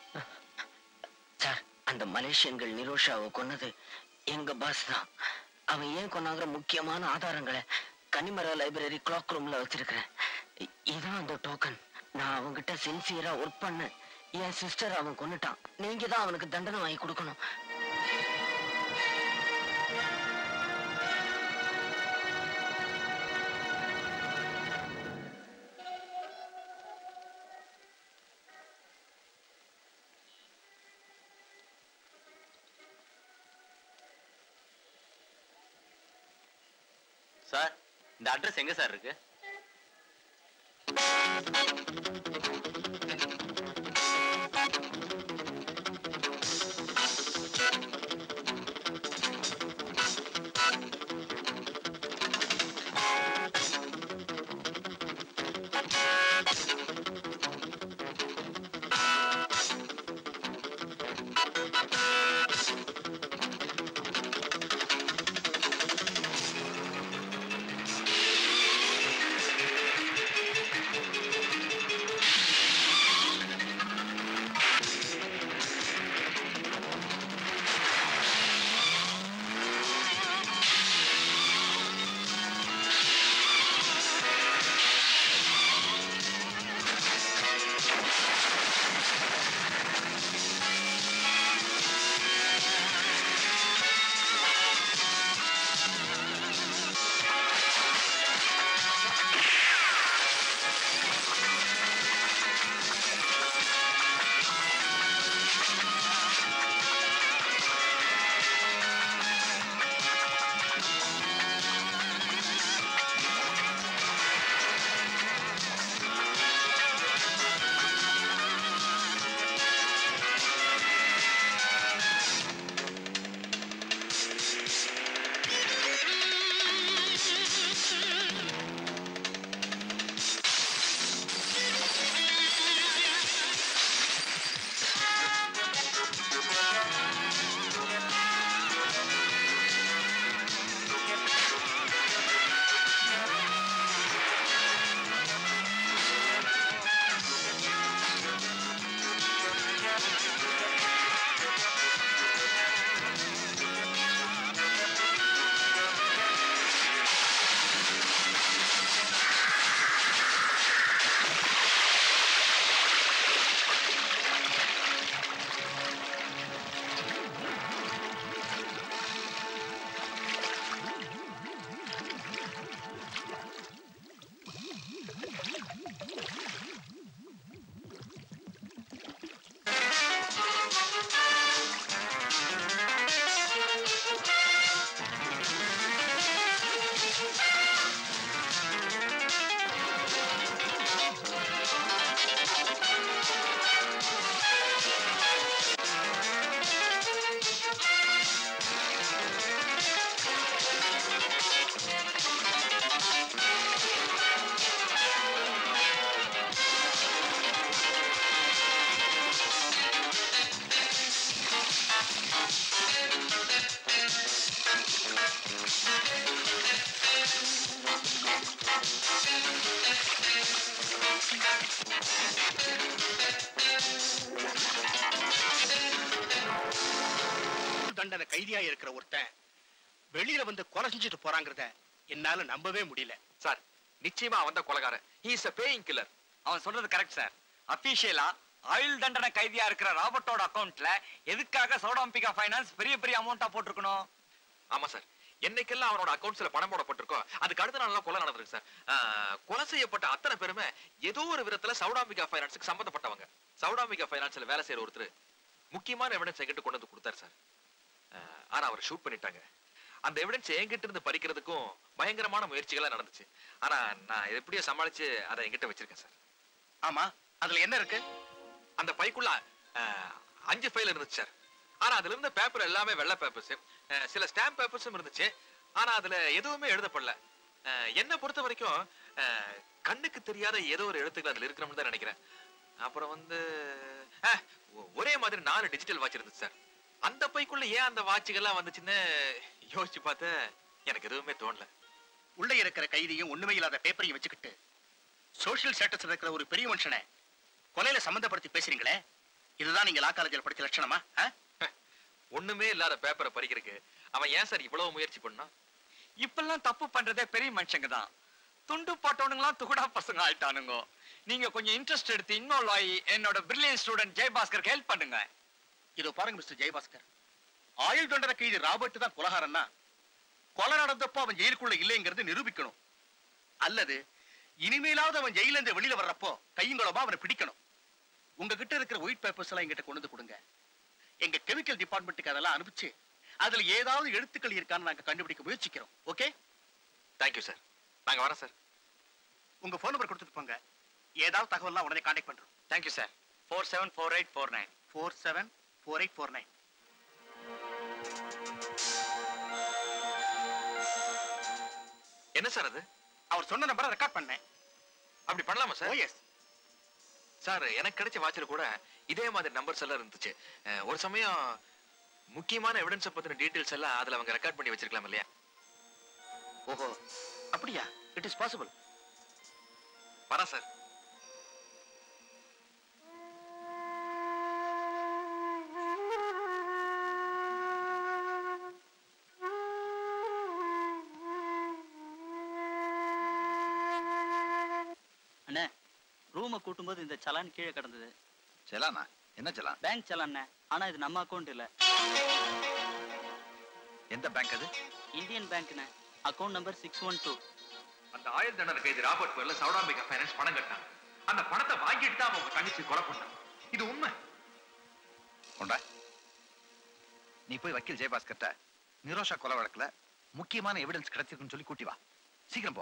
சார் அந்த மலேசியன்கள் நிரோஷாவை கொன்னது எங்க பாஸ் தான் அவன் ஏன் கொன்னாங்கிற முக்கியமான ஆதாரங்களை கன்னிமரா லைப்ரரி கிளாக் ரூம்ல வச்சிருக்கிறேன் இ- இதான் அந்த டோக்கன் நான் அவன்கிட்ட சின்சியரா ஒர்க் பண்ணேன் என் சிஸ்டர் அவன் கொன்னுட்டான் நீங்க தான் அவனுக்கு தண்டனை வாங்கி கொடுக்கணும் சார் இந்த அட்ரஸ் எங்க சார் இருக்கு தண்டனை கைதியா இருக்கிற ஒருத்தன் வெளியில வந்து கொலை செஞ்சுட்டு போறாங்கிறத என்னால நம்பவே முடியல சார் நிச்சயமா அவன் தான் கொலகாரன் he is a paying killer அவன் சொல்றது கரெக்ட் சார் அபிஷியலா ஆயுள் தண்டனை கைதியா இருக்கிற ராபர்ட்டோட அக்கவுண்ட்ல எதுக்காக சௌடாம்பிகா ஃபைனான்ஸ் பெரிய பெரிய அமௌண்டா போட்டிருக்கணும் ஆமா சார் என்னைக்கெல்லாம் அவனோட அக்கவுண்ட்ஸ்ல பணம் போடப்பட்டிருக்கோ அதுக்கு அடுத்த நாள் கொலை நடந்திருக்கு சார் ஆஹ், கொலை செய்யப்பட்ட அத்தனை பேருமே ஏதோ ஒரு விதத்துல சௌடாம்பிகா ஃபைனான்ஸுக்கு சம்பந்தப்பட்டவங்க சௌடாம்பிகா ஃபைனான்ஸ்ல வேலை செய்யற ஒருத்தர் முக்கியமான எவிடன்ஸ் என்கிட்ட கொண்டு வந்து கொடுத்தாரு சார் ஆஹ், ஆனா அவர் ஷூட் பண்ணிட்டாங்க அந்த எவிடன்ஸ் என்கிட்ட இருந்து பறிக்கிறதுக்கும் பயங்கரமான முயற்சிகளா நடந்துச்சு ஆனா நான் எப்படியோ சமாளிச்சு அதை என்கிட்ட வச்சிருக்கேன் சார் ஆமா அதுல என்ன இருக்கு அந்த பைக்குள்ள ஆஹ், அஞ்சு ஃபைல் இருந்துச்சு சார் ஆனா அதுல இருந்த பேப்பர் எல்லாமே வெள்ளை பேப்பர்ஸ் சில ஸ்டாம்ப் பேப்பர்ஸும் இருந்துச்சு ஆனா அதுல எதுவுமே எழுதப்படல அஹ், என்னை பொறுத்த வரைக்கும் அஹ், கண்ணுக்கு தெரியாத ஏதோ ஒரு எழுத்துக்கள் அதுல இருக்கணும்னு தான் நினைக்கிறேன் அப்புறம் வந்து அஹ், ஒ- ஒரே மாதிரி நாலு டிஜிட்டல் வாட்ச் இருந்துச்சு சார் அந்த பைக்குள்ள ஏன் அந்த வாட்சுகள்லாம் வந்துச்சுன்னு யோசிச்சு பார்த்த எனக்கு எதுவுமே தோணல உள்ள இருக்கிற கைதியும் ஒண்ணுமே இல்லாத பேப்பரையும் வச்சுக்கிட்டு சோஷியல் ஸ்டேட்டஸ் இருக்கிற ஒரு பெரிய மனுஷனை கொலையில சம்பந்தப்படுத்தி பேசுறீங்களே இதுதான் நீங்க லா காலேஜில் படிச்ச லட்சணமா ஆ? ஒண்ணுமே இல்லாத பேப்பரை பறிக்கிறதுக்கு அவன் ஏன் சார் இவ்வளவு முயற்சி பண்ணான் இப்பெல்லாம் தப்பு பண்றதே பெரிய மனுஷங்க தான் துண்டு போட்டவனுங்களாம் துகுடா பசங்க ஆயிட்டானுங்க நீங்க கொஞ்சம் இன்ட்ரெஸ்ட் எடுத்து இன்வால்வ் ஆகி என்னோட பிரில்லியன் ஸ்டூடெண்ட் ஜெயபாஸ்கருக்கு ஹெல்ப் பண்ணுங்க இதோ பாருங்க மிஸ்டர் ஜெயபாஸ்கர் ஆயுள் தண்டனை கைதி ராபர்ட் தான் கொலகாரன்னா கொலை நடந்தப்போ அவன் ஜெயிலுக்குள்ள இல்லைங்கிறது நிரூபிக்கணும் அல்லது இனிமேலாவது அவன் ஜெயில இருந்து வெளியில வர்றப்போ கையுங்களமா அவனை பிடிக்கணும் உங்ககிட்ட இருக்கிற ஒயிட் பேப்பர்ஸ் எல்லாம் எங்கிட்ட கொண்டு வந்து கொடுங்க எங்க கெமிக்கல் டிபார்ட்மெண்ட்டுக்கு அதெல்லாம் அனுப்பிச்சு அதுல ஏதாவது எழுத்துக்கள் இருக்கான்னு நாங்க கண்டுபிடிக்க முயற்சிக்கிறோம் ஓகே தேங்க்யூ சார் நாங்க வரோம் சார் உங்க போன் நம்பர் கொடுத்துட்டு போங்க ஏதாவது தகவல்லாம் உடனே கான்டாக்ட் பண்றோம் thank you sir four seven four eight four nine four seven four eight four nine என்ன சார் அது அவர் சொன்ன நம்பரை ரெக்கார்ட் பண்ணேன் அப்படி பண்ணலாமா சார் ஓ எஸ் சார் எனக்கு கிடைச்ச வாட்சில கூட இதே மாதிரி நம்பர்ஸ் எல்லாம் இருந்துச்சு அஹ், ஒரு சமயம் முக்கியமான எவிடன்ஸ் பத்தின டீடைல்ஸ் எல்லாம் அதுல அவங்க ரெக்கார்ட் பண்ணி வச்சிருக்கலாம் இல்லையா ஓஹோ அப்படியா இட் இஸ் பாசிபிள் வரேன் சார் அண்ணே ரூமை கூட்டும்போது இந்த சலான் கீழே கிடந்தது செலானா என்ன செலான் பேங்க் சலான் ஆனா இது நம்ம அக்கௌண்ட் இல்ல எந்த பேங்க் அது இந்தியன் பேங்க்ண்ணே account number six one two அந்த ஆயுள் தண்டனை கைதி ராபர்ட் பேர்ல சவுடாம்பிகா ஃபைனான்ஸ் பணம் கட்டான் அந்த பணத்தை வாங்கிட்டு தான் அவங்க தங்கச்சி கொலை பண்ணான் இது உண்மை உண்டா நீ போய் வக்கீல் ஜெயபாஸ்கர்ட்ட நிரோஷா கொலை வழக்குல முக்கியமான எவிடன்ஸ் கிடைச்சிருக்குன்னு சொல்லி கூட்டி வா சீக்கிரம் போ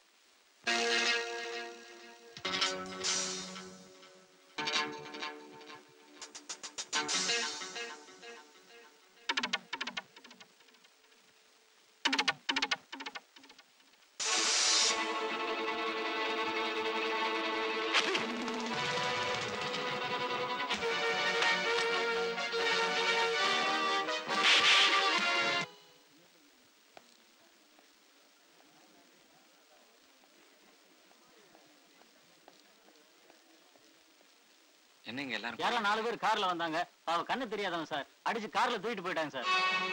என்னங்க எல்லாரும் யாரோ நாலு பேர் கார்ல வந்தாங்க அவ கண்ணு தெரியாதவன் சார் அடிச்சு கார்ல தூக்கிட்டு போயிட்டாங்க சார்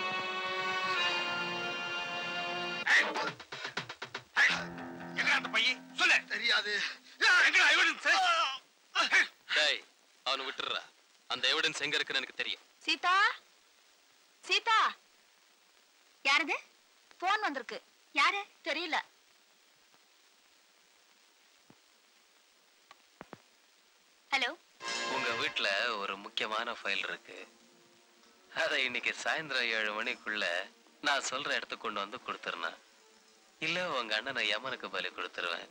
எங்க அந்த பையன் சொல்லு தெரியாது எங்க எவிடன்ஸ் டேய் அவனை விட்டுடுறா அந்த எவிடன்ஸ் எங்க இருக்குன்னு எனக்கு தெரியும் சீதா சீதா யாருது போன் வந்திருக்கு யாரு தெரியல ஹலோ உங்க வீட்ல ஒரு முக்கியமான ஃபைல் இருக்கு அதை இன்னைக்கு சாயந்தரம் ஏழு மணிக்குள்ள நான் சொல்ற இடத்துக்கு கொண்டு வந்து கொடுத்துருந்தேன் இல்ல உங்க அண்ணனை யமனுக்கு பலி கொடுத்துருவேன்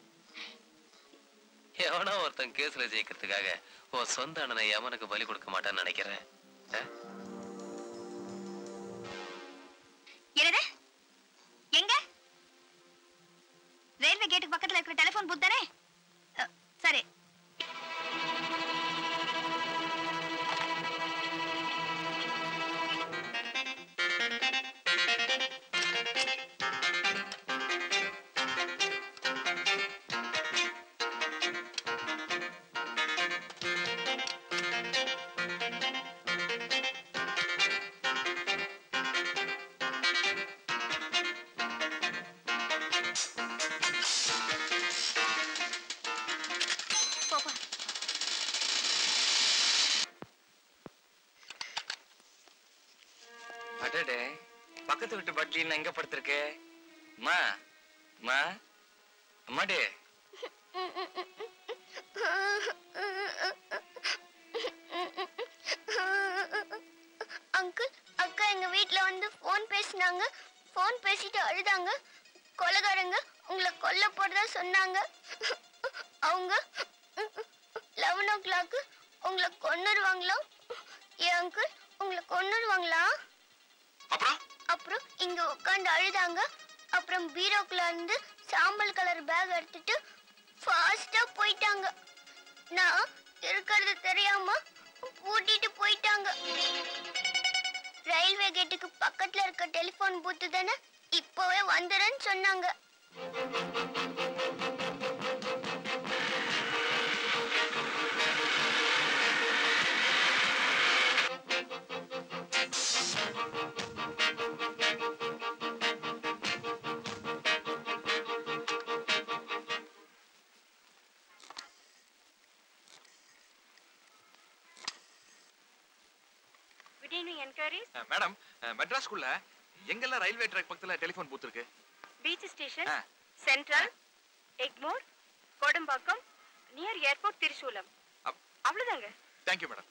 எவனோ ஒருத்தன் கேஸ்ல ஜெயிக்கிறதுக்காக உன் சொந்த அண்ணனை யமனுக்கு பலி கொடுக்க மாட்டான்னு நினைக்கிறேன் அஹ்? என்னது எங்க ரயில்வே கேட்டுக்கு பக்கத்துல இருக்கிற டெலிபோன் பூத் தானே அ, சரி போப்பா அடடே பக்கத்து வீட்டு பட்லின்னு எங்க படுத்திருக்கு அம்மா அம்மா அம்மாடி அங்கிள் அக்கா எங்க வீட்ல வந்து ஃபோன் பேசினாங்க ஃபோன் பேசிட்டு அழுதாங்க கொலைகாரங்க உங்களை கொல்ல போறதா சொன்னாங்க அவங்க லெவன் ஓ கிளாக்கு உங்களை கொன்னுருவாங்களா ஏன் அங்கிள் உங்களை கொன்னுருவாங்களா அப்புறம் அப்புறம் இங்க உட்காந்து அழுதாங்க அப்புறம் பீரோக்குள்ள இருந்து சாம்பல் கலர் பேக் எடுத்துட்டு ஃபாஸ்டா போயிட்டாங்க நான் இருக்கிறது தெரியாம பூட்டிட்டு போயிட்டாங்க ரயில்வே கேட்டுக்கு பக்கத்துல இருக்க டெலிபோன் பூத்து தானே இப்போவே வந்துடுன்னு சொன்னாங்க Any enquiries? மேடம் மெட்ராஸ்குள்ள எங்கெல்லாம் ரயில்வே ட்ராக் பக்கத்துல டெலிஃபோன் பூத் இருக்கு Beach station, ஆ. Central, Egmore, Kodambakkam near airport Tirusulam அவ்வளவுதாங்க தேங்க்யூ மேடம்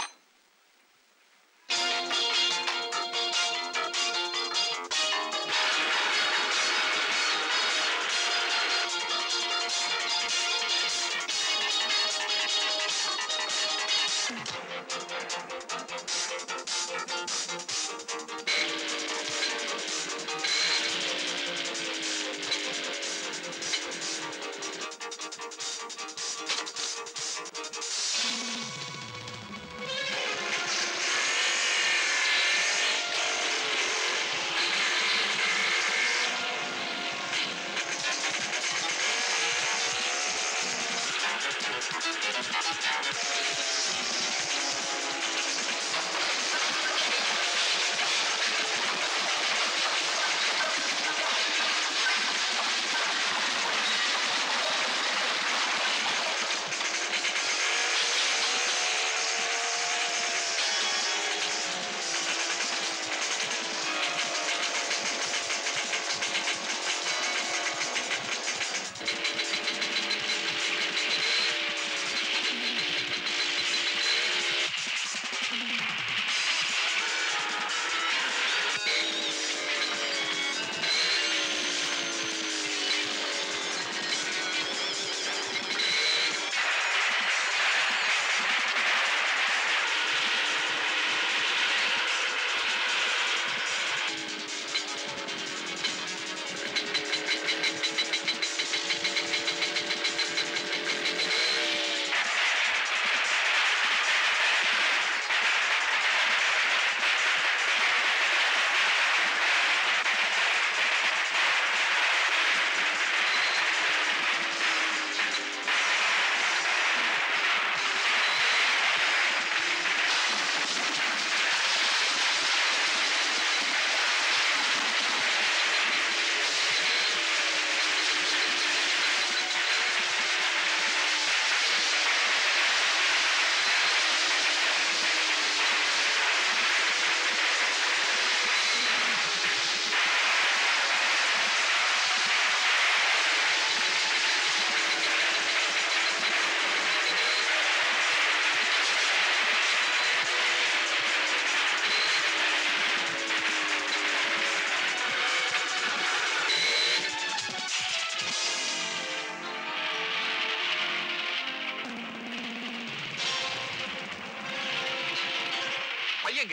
பையங்க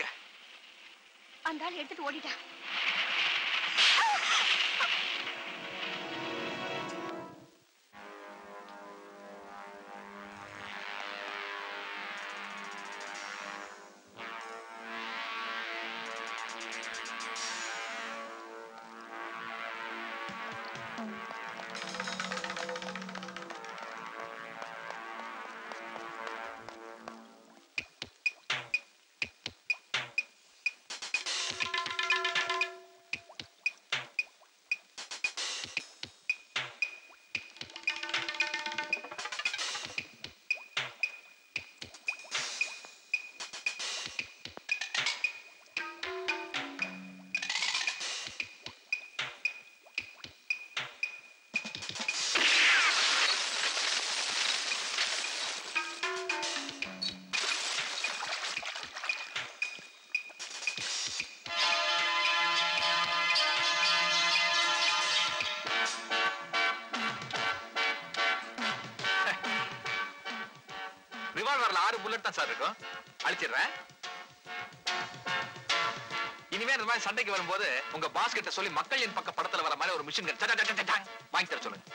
அந்த ஆள் எடுத்துட்டு ஓடிட்டான் ரிவால்வர்ல ஆறு புல்லட் தான் சார் இருக்கும் அழிச்சிடுறேன் இனிமே இந்த மாதிரி சண்டைக்கு வரும்போது உங்க பாஸ் கிட்ட சொல்லி மக்கள் என் பக்க படத்துல வர மாதிரி ஒரு மிஷின் வாங்கி தர சொல்லுங்க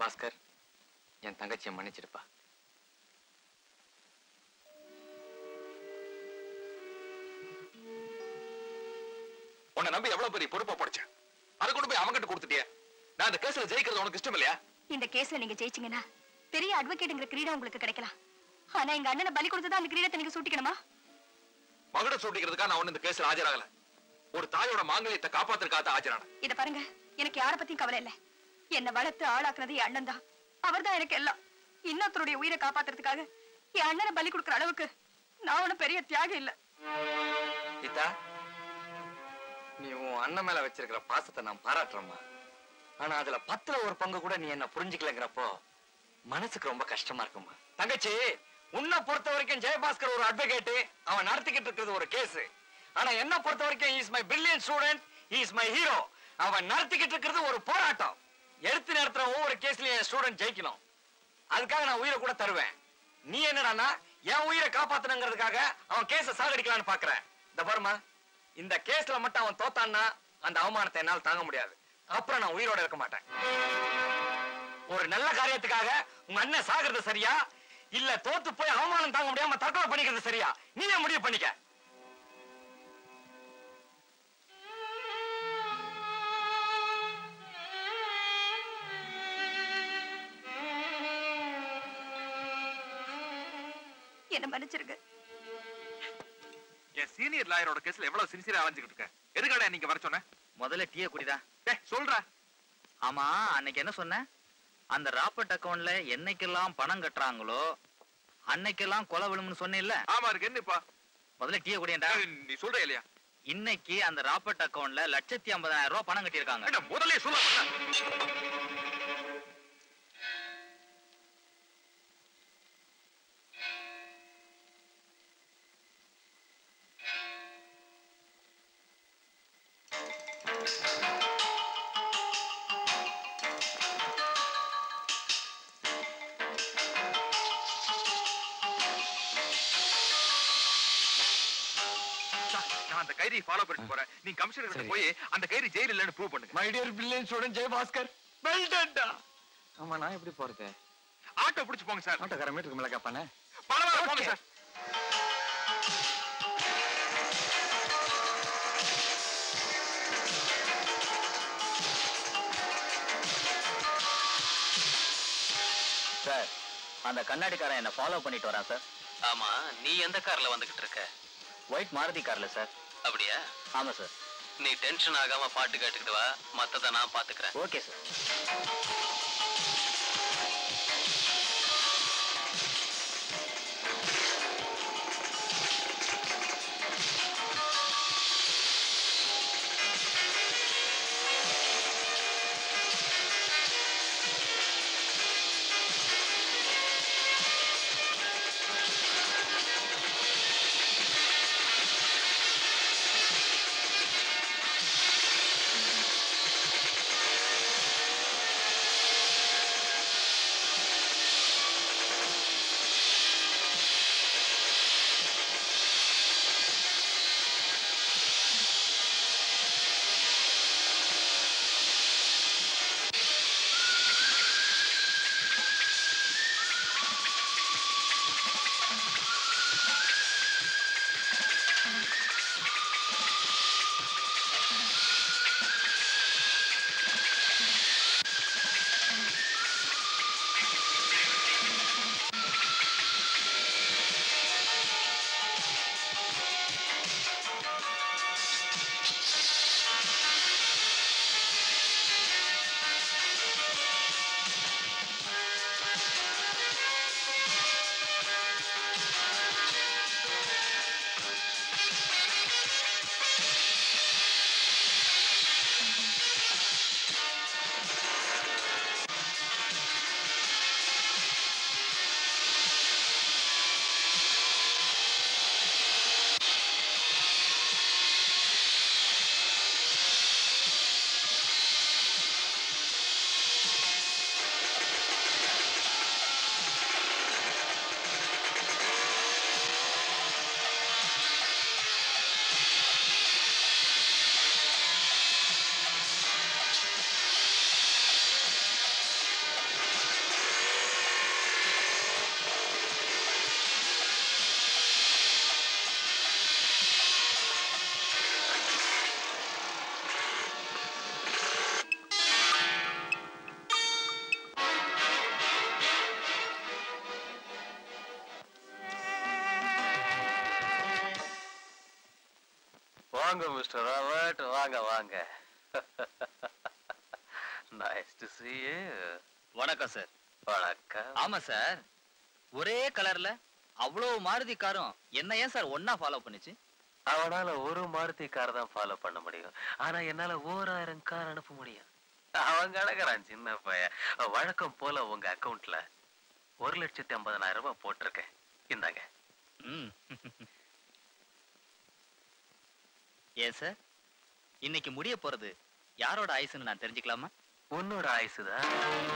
பாஸ்கர் என் தங்கச்சியை மன்னிச்சிடுப்பா உன்னை நம்பி எவ்வளவு பெரிய பொறுப்பை படிச்சேன் அதை கொண்டு போய் அவங்கிட்ட கொடுத்துட்டியே நான் இந்த கேஸ்ல ஜெயிக்கிறது உனக்கு இஷ்டம் இல்லையா இந்த கேஸ்ல நீங்க ஜெயிச்சீங்கன்னா பெரிய அட்வொகேட்டுங்கிற கிரீடம் உங்களுக்கு கிடைக்கலாம் ஆனா எங்க அண்ணனை பலி கொடுத்ததா அந்த கிரீடத்தை நீங்க சூட்டிக்கணுமா மகுட சூட்டிக்கிறதுக்காக நான் ஒண்ணு இந்த கேஸ்ல ஆஜராகல ஒரு தாயோட மாங்கல்யத்தை காப்பாத்துறதுக்காக ஆஜரான இத பாருங்க எனக்கு யார பத்தியும் கவலை இல்ல என்ன வளர்த்து ஆளாக்குனது என் அண்ணன் தான் அவர்தான் எனக்கு எல்லாம் இன்னொருத்தருடைய உயிரை காப்பாத்துறதுக்காக என் அண்ணனை பலி கொடுக்குற அளவுக்கு நான் ஒண்ணும் பெரிய தியாகம் இல்ல கீதா நீ உன் அண்ணன் மேல வச்சிருக்கிற பாசத்தை நான் பாராட்டுறேம்மா ஆனா அதுல பத்துல ஒரு பங்கு கூட நீ என்ன புரிஞ்சுக்கலங்கிறப்போ மனசுக்கு ரொம்ப கஷ்டமா இருக்கும்மா தங்கச்சி உன்னை பொறுத்த வரைக்கும் ஜெயபாஸ்கர் ஒரு அட்வொகேட் அவன் நடத்திக்கிட்டு இருக்கிறது ஒரு கேஸ் ஆனா என்ன பொறுத்த வரைக்கும் is my brilliant student is my hero அவன் நடத்திக்கிட்டு இருக்கிறது ஒரு போராட்டம் எடுத்து நடத்துற ஒவ்வொரு கேஸ்லயும் என் ஸ்டூடெண்ட் ஜெயிக்கணும் அதுக்காக நான் உயிரை கூட தருவேன் நீ என்னடான்னா என் உயிரை காப்பாத்தணுங்கிறதுக்காக அவன் கேஸ சாகடிக்கலாம்னு பாக்குறேன் இந்த பாருமா இந்த கேஸ்ல மட்டும் அவன் தோத்தான்னா அந்த அவமானத்தை என்னால தாங்க முடியாது அப்புறம் நான் உயிரோட இருக்க மாட்டேன் ஒரு நல்ல காரியத்துக்காக உங்க அண்ணன் சாகிறது சரியா இல்ல தோத்து போய் அவமானம் தாங்க முடியாம தற்கொலை பண்ணிக்கிறது சரியா நீயே முடிவு பண்ணிக்க என்ன மன்னிச்சிருங்க என் சீனியர் லாயரோட கேஸ்ல எவ்வளவு சின்சியரா அலைஞ்சுக்கிட்டு இருக்க எதுக்காடா நீங்க வர சொன்ன முதல்ல டீயை குடிடா சொல்றா ஆமா அன்னைக்கு என்ன சொன்ன அந்த ராபர்ட் அக்கவுண்ட்ல என்னைக்கெல்லாம் பணம் கட்டுறாங்களோ அன்னைக்கெல்லாம் கொலை விழும்னு சொன்னேன்ல ஆமா இருக்கு என்னப்பா முதல்ல டீயை குடியேன்டா நீ சொல்ற இல்லையா இன்னைக்கு அந்த ராபர்ட் அக்கவுண்ட்ல லட்சத்தி ஐம்பதாயிரம் ரூபாய் பணம் கட்டியிருக்காங்க முதல்ல சொல்ல நான் அந்த கைதியை ஃபாலோ பண்ணிட்டு போறேன் நீ கமிஷனர் கிட்ட போய் அந்த கைதி ஜெயில் இல்லைன்னு ப்ரூவ் பண்ணுங்க my dear brilliant student Jayabaskar well டன்டா ஆமா நான் எப்படி போறது ஆட்டோ பிடிச்சு போங்க சார் ஆட்டோக்கார மீட்டருக்கு மேல கேப்பானே பரவாயில்ல போங்க சார் சார் அந்த கண்ணாடிக்காரன் என்ன ஃபாலோ பண்ணிட்டு வரான் சார் ஆமா நீ எந்த கார்ல வந்துகிட்டு இருக்க ஒயிட் மாருதி கார்ல சார் அப்படியா ஆமா சார் நீ டென்ஷன் ஆகாம பாட்டு கேட்டுக்கிட்டு வா மத்தத நான் பாத்துக்கிறேன் ஓகே சார் வாங்க மிஸ்டர் ராபர்ட் வாங்க வாங்க நைஸ் டு see you வணக்கம் சார் வணக்கம் ஆமா சார் ஒரே கலர்ல அவ்வளவு மாருதி காரும் என்ன ஏன் சார் ஒன்னா ஃபாலோ பண்ணுச்சு அவனால ஒரு மாருதி கார் தான் ஃபாலோ பண்ண முடியும் ஆனா என்னால ஓராயிரம் கார் அனுப்ப முடியும் அவன் கிடக்குறான் சின்ன பையன் வழக்கம் போல உங்க அக்கவுண்ட்ல ஒரு லட்சத்தி ஐம்பதனாயிரம் ரூபாய் போட்டிருக்கேன் இந்தாங்க ம் ஏன் சார் இன்னைக்கு முடிய போறது யாரோட ஆயுசுன்னு நான் தெரிஞ்சுக்கலாமா உன்னோட ஆயுசுதான்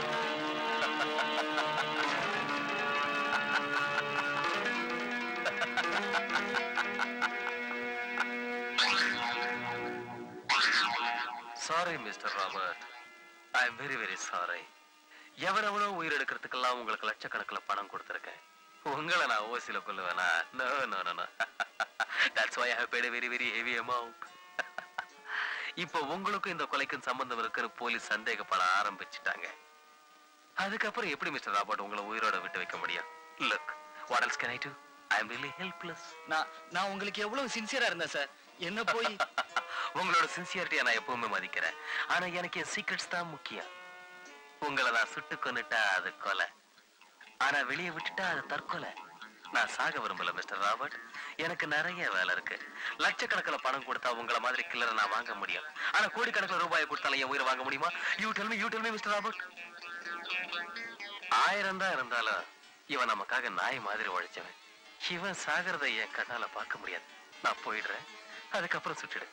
sorry mister Robert I am very very sorry எவரெவனோ உயிர் எடுக்கிறதுக்கெல்லாம் உங்களுக்கு லட்சக்கணக்கில் பணம் கொடுத்துருக்கேன் உங்களை நான் ஓசில கொல்லுவேனா no no no no that's why I have paid very very heavy amount இப்போ உங்களுக்கும் இந்த கொலைக்கும் சம்பந்தம் இருக்குன்னு போலீஸ் சந்தேகப்பட ஆரம்பிச்சிட்டாங்க அதுக்கப்புறம் எப்படி மிஸ்டர் ராபர்ட் உங்களை உயிரோட விட்டு வைக்க முடியும் look what else can I do I am really helpless நான் நான் உங்களுக்கு எவ்வளவு சின்சியரா இருந்தேன் சார் என்ன போய் உங்களோட சின்சியாரிட்டியை நான் எப்பவுமே மதிக்கிறேன் ஆனா எனக்கு என் சீக்ரெட்ஸ் தான் முக்கியம் உங்களை நான் சுட்டு கொன்னுட்டா அது கொலை ஆனா வெளியே விட்டுட்டா அது தற்கொலை நான் சாக விரும்பல மிஸ்டர் ராபர்ட் எனக்கு நிறைய வேலை இருக்கு லட்சக்கணக்கில் பணம் கொடுத்தா உங்கள மாதிரி கில்லரை நான் வாங்க முடியும் ஆனா கோடிக்கணக்கில் ரூபாயை கொடுத்தாலும் என் உயிரை வாங்க முடியுமா you tell me you tell me mister Robert ஆயிரம் தான் இருந்தாலும் இவன் நமக்காக நாய் மாதிரி உழைச்சவன் இவன் சாகிறத என் கண்ணால பார்க்க முடியாது நான் போயிடுறேன் அதுக்கப்புறம் சுட்டுடு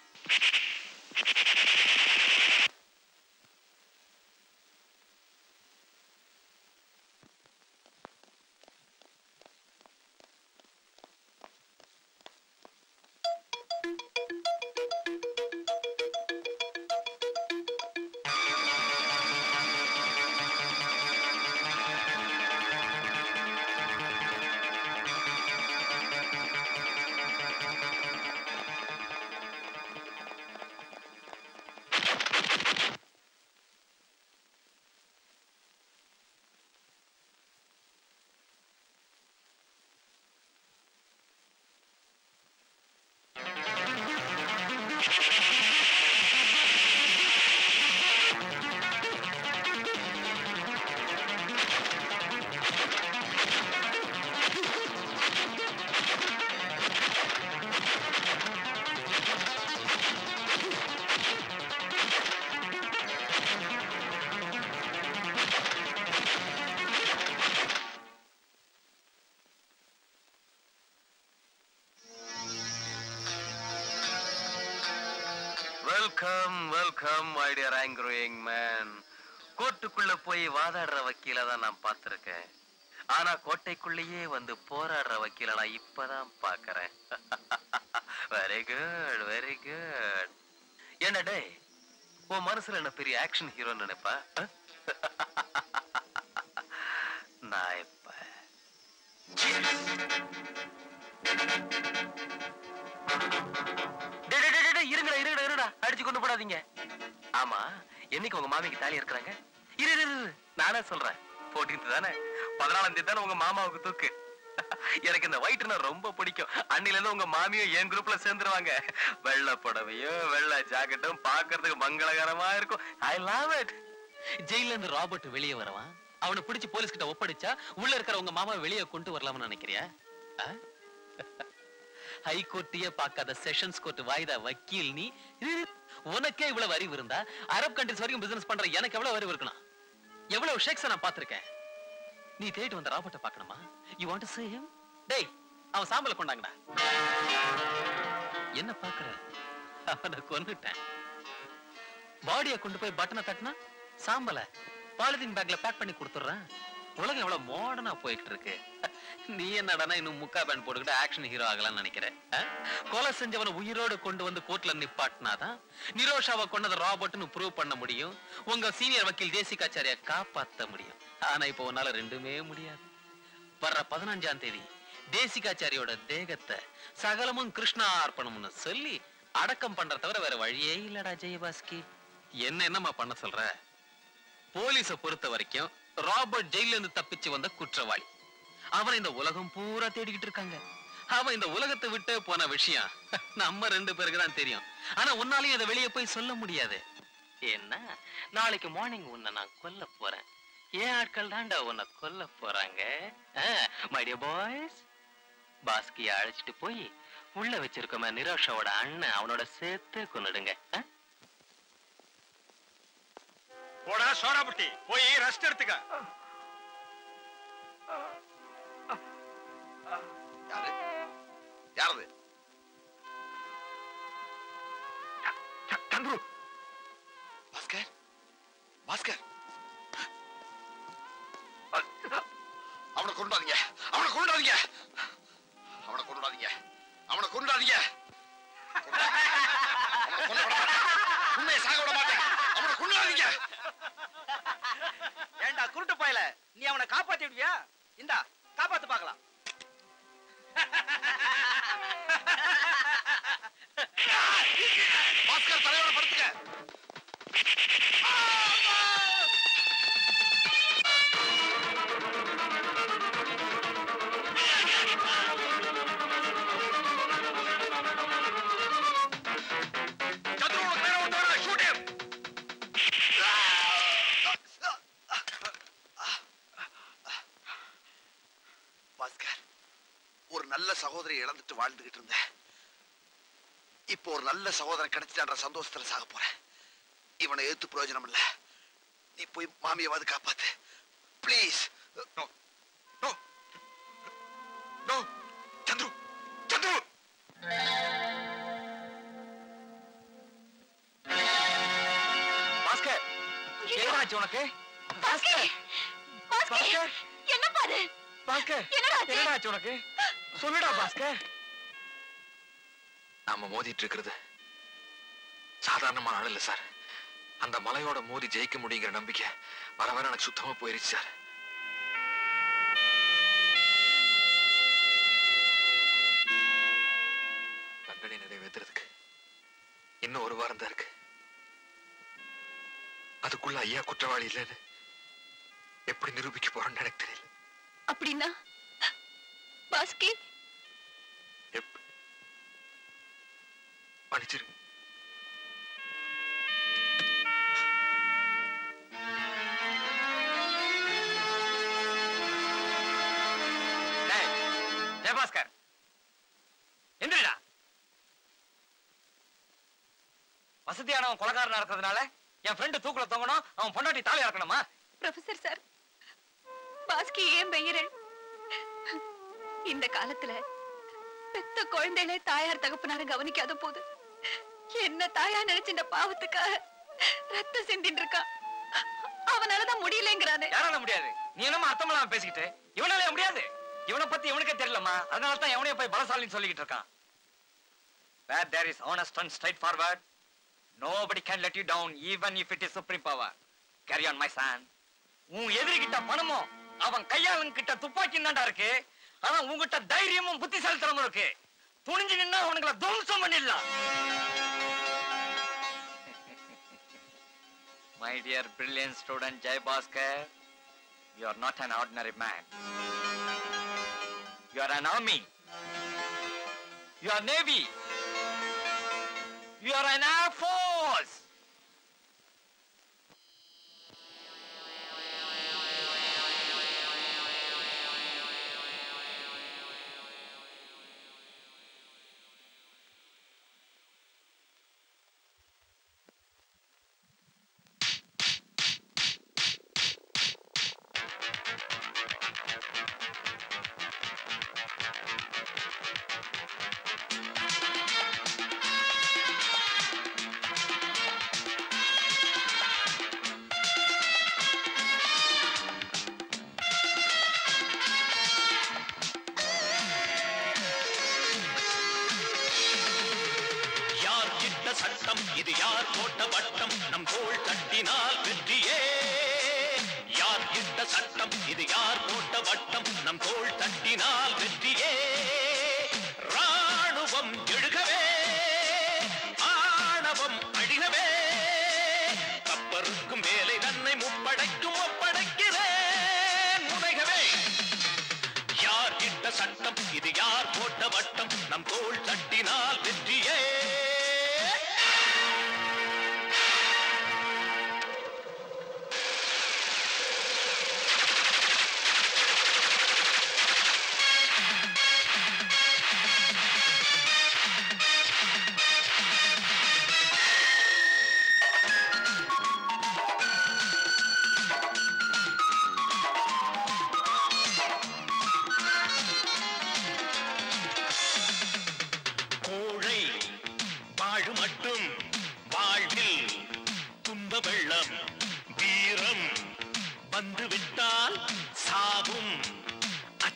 welcome welcome my dear angry man கோர்ட்டுக்குள்ள போய் வாதாடுற வக்கீல தான் நான் பார்த்திருக்கேன் ஆனா கோட்டைக்குள்ளேயே வந்து போராடுற வக்கீல நான் இப்பதான் பார்க்கறேன் வெரி குட் வெரி குட் என்ன டேய் உன் மனசுல என்ன பெரிய ஆக்ஷன் ஹீரோன்னு நினைப்பா அஹ்? நான் இப்ப டேய், டேய், டேய், டேய், இருங்கடா இருங்கடா இருங்கடா அடிச்சு கொண்டு போடாதீங்க ஆமா என்னைக்கு உங்க மாமிக்கு தாலி இருக்கிறாங்க இரு இரு, இரு இரு. நானே சொல்றேன் போட்டீங்க தானே பதினாலாம் தேதி தானே உங்க மாமாவுக்கு தூக்கு எனக்கு இந்த ஒயிட்னா ரொம்ப பிடிக்கும் அன்னில இருந்து உங்க மாமியும் என் குரூப்ல சேர்ந்துருவாங்க வெள்ளை புடவையும் வெள்ளை ஜாக்கெட்டும் பாக்குறதுக்கு மங்களகரமா இருக்கும் ஐ லவ் இட் ஜெயில இருந்து ராபர்ட் வெளியே வரவான் அவனை பிடிச்சு போலீஸ் கிட்ட ஒப்படைச்சா உள்ள இருக்கிற உங்க மாமா வெளியே கொண்டு வரலாம்னு நினைக்கிறியா ஆ? ஹை கோர்ட்டையே பார்க்காத செஷன்ஸ் கோர்ட் வாய்தா வக்கீல் நீ இரு, உனக்கே இவ்வளவு அறிவு இருந்தா அரப் கண்ட்ரிஸ் வரைக்கும் பிசினஸ் பண்ற எனக்கு எவ்வளவு அறிவு இருக்கணும் எவ்வளவு ஷேக்ஸ் நான் பார்த்திருக்கேன் நீ தேடிட்டு வந்த ராபர்ட்ட பார்க்கணுமா you want to see him டேய் அவன் சாம்பல கொண்டாங்கடா என்ன பாக்குற அவனை கொன்னுட்டேன் பாடியை கொண்டு போய் பட்டனை தட்டினா சாம்பல பாலிதீன் பேக்ல பேக் பண்ணி கொடுத்துட்றேன் உலகம் எவ்வளவு மாடர்னா போயிட்டு இருக்கு நீ என்னடானா இன்னும் முக்கா பேண்ட் போட்டுக்கிட்டு ஆக்ஷன் ஹீரோ ஆகலாம்னு நினைக்கிறேன் ஆ? கொலை செஞ்சவனை உயிரோடு கொண்டு வந்து கோர்ட்ல நிப்பாட்டினாதான் நிரோஷாவை கொண்டதை ராபர்ட்னு ப்ரூவ் பண்ண முடியும் உங்க சீனியர் வக்கீல் தேசிகாச்சாரியா காப்பாத்த முடியும் ஆனா இப்போ உன்னால ரெண்டுமே முடியாது வர்ற பதினஞ்சாம் தேதி தேசிகாச்சாரியோட தேகத்தை சகலமும் கிருஷ்ணா அர்ப்பணம்னு சொல்லி அடக்கம் பண்ற தவிர வேற வழியே இல்லடா ஜெயபாஸ்கி என்ன என்னம்மா பண்ண சொல்ற போலீஸ பொறுத்த வரைக்கும் ராபர்ட் ஜெயில இருந்து தப்பிச்சு வந்த குற்றவாளி அவனை இந்த உலகம் பூரா தேடிக்கிட்டு இருக்காங்க அவன் இந்த உலகத்தை விட்டு போன விஷயம் நம்ம ரெண்டு பேருக்கு தான் தெரியும் ஆனா உன்னாலையும் அதை வெளியே போய் சொல்ல முடியாது என்ன நாளைக்கு மார்னிங் உன்னை நான் கொல்ல போறேன் ஏன் ஆட்கள் தாண்டா உன்னை கொல்ல போறாங்க மை டியர் பாய்ஸ் பாஸ்கிய அழைச்சிட்டு போய் உள்ள வச்சிருக்கோமே நிரோஷாவோட அண்ணன் அவனோட சேர்த்து கொன்னுடுங்க ஆ? போடா சோராபுட்டி போய் ரெஸ்ட் எடுத்துக்க யாரு யாரது சந்துரு பாஸ்கர் பாஸ்கர் அவனை கொண்டாதீங்க அவனை கொண்டாதீங்க அவனை கொண்டாதீங்க அவனை கொண்டாதீங்க உண்மையை சாக விட மாட்டேன் அவனை கொண்டாதீங்க ஏண்டா குருட்டு பயல நீ அவனை காப்பாத்தி விடுவியா இந்தா காப்பாத்து பார்க்கலாம் பாஸ்கர் தலையோட படுத்துக்க பாஸ்கர் ஒரு நல்ல சகோதரி இழந்துட்டு வாழ்ந்துகிட்டு இருந்தேன் இப்போ ஒரு நல்ல சகோதரன் கிடைச்சிட்டான்ற சந்தோஷத்துல சாக போறேன் இவனை எதிர்த்து பிரயோஜனம் இல்ல நீ போய் மாமியாவது காப்பாத்து please no no no Chandru Chandru Baskar ஏதாச்சு உனக்கு பாஸ்கர் பாஸ்கர் என்ன பாரு பாஸ்கர் என்னடா ஆச்சு? என்னடாச்சு உனக்கு சொல்லுடா பாஸ்கர் நாம மோதிட்டு இருக்கிறது சாதாரணமான ஆள் இல்ல சார் அந்த மலையோட மோதி ஜெயிக்க முடியுங்கிற நம்பிக்கை வர வர எனக்கு சுத்தமா போயிருச்சு சார் தண்டனை நிறைவேற்றுறதுக்கு இன்னும் ஒரு வாரம் தான் இருக்கு அதுக்குள்ள ஐயா குற்றவாளி இல்லைன்னு எப்படி நிரூபிக்க போறோம்னு எனக்கு தெரியல அப்படின்னா பாஸ்கி மன்னிச்சிரு டேய், ஜெயபாஸ்கர் எந்திரிடா வசதியானவன் கொலகாரனா இருக்கிறதுனால என் ஃப்ரெண்டு தூக்குல தொங்கணும் அவன் பொண்டாட்டி தாலி இறக்கணுமா ப்ரொஃபசர் சார் பாஸ்கி ஏன் பெயரன் இந்த காலத்துல பெத்த குழந்தைகளே தாயார் தகப்பனாரும் கவனிக்காத போது என்ன தாயா நினைச்சு இந்த பாவத்துக்காக ரத்தம் சிந்தின்னு இருக்கான் அவனாலதான் முடியலங்கிறானே யாரால முடியாது நீ என்னமா அர்த்தமெல்லாம் பேசிக்கிட்டு இவனால முடியாது இவனை பத்தி இவனுக்கே தெரியலமா அதனால தான் எவனையும் போய் பலசாலின்னு சொல்லிக்கிட்டு இருக்கான் where there is honest and straightforward nobody can let you down even if it is supreme power carry on my son உன் எதிரிகிட்ட பணமும் அவன் கையாளுங்க கிட்ட துப்பாக்கி தான்டா இருக்கு ஆனா உன்கிட்ட தைரியமும் புத்திசாலித்தனமும் இருக்கு துணிஞ்சு நின்னா அவனுங்களை துவம்சம் பண்ணிடலாம் My dear brilliant student Jai Bhaskar, you are not an ordinary man. You are an army. You are navy. You are an air force. யார் இட்ட சட்டம் இது யார் போட்ட வட்டம் நம் தோள் தட்டினால் வெற்றியே யார் இட்ட சட்டம் இது யார் போட்ட வட்டம் நம் தோள் தட்டினால் வெற்றியே ராணுவம் எழுகவே ஆணவம் அழிகவே கப்பருக்கும் வேலை தன்னை முப்படைக்கும் ஒப்படைக்கிறேன் முனைகவே யார் இட்ட சட்டம் இது யார் போட்ட வட்டம்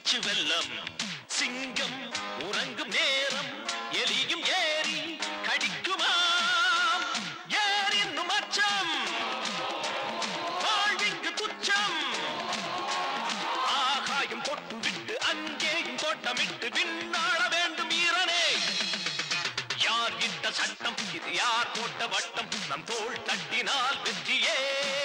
மூச்சு வெள்ளம் சிங்கம் உறங்கும் நேரம் எலியும் ஏறி கடிக்குமாம் ஏர் என்னும் அச்சம் வாழ்விங்கு துச்சம் ஆகாயம் தொட்டு விட்டு அங்கேயும் தோட்டமிட்டு விண்ணாட வேண்டும் ஈரனே யார் இட்ட சட்டம் இது யார் போட்ட வட்டம் நம் தோள் தட்டினால் வெற்றியே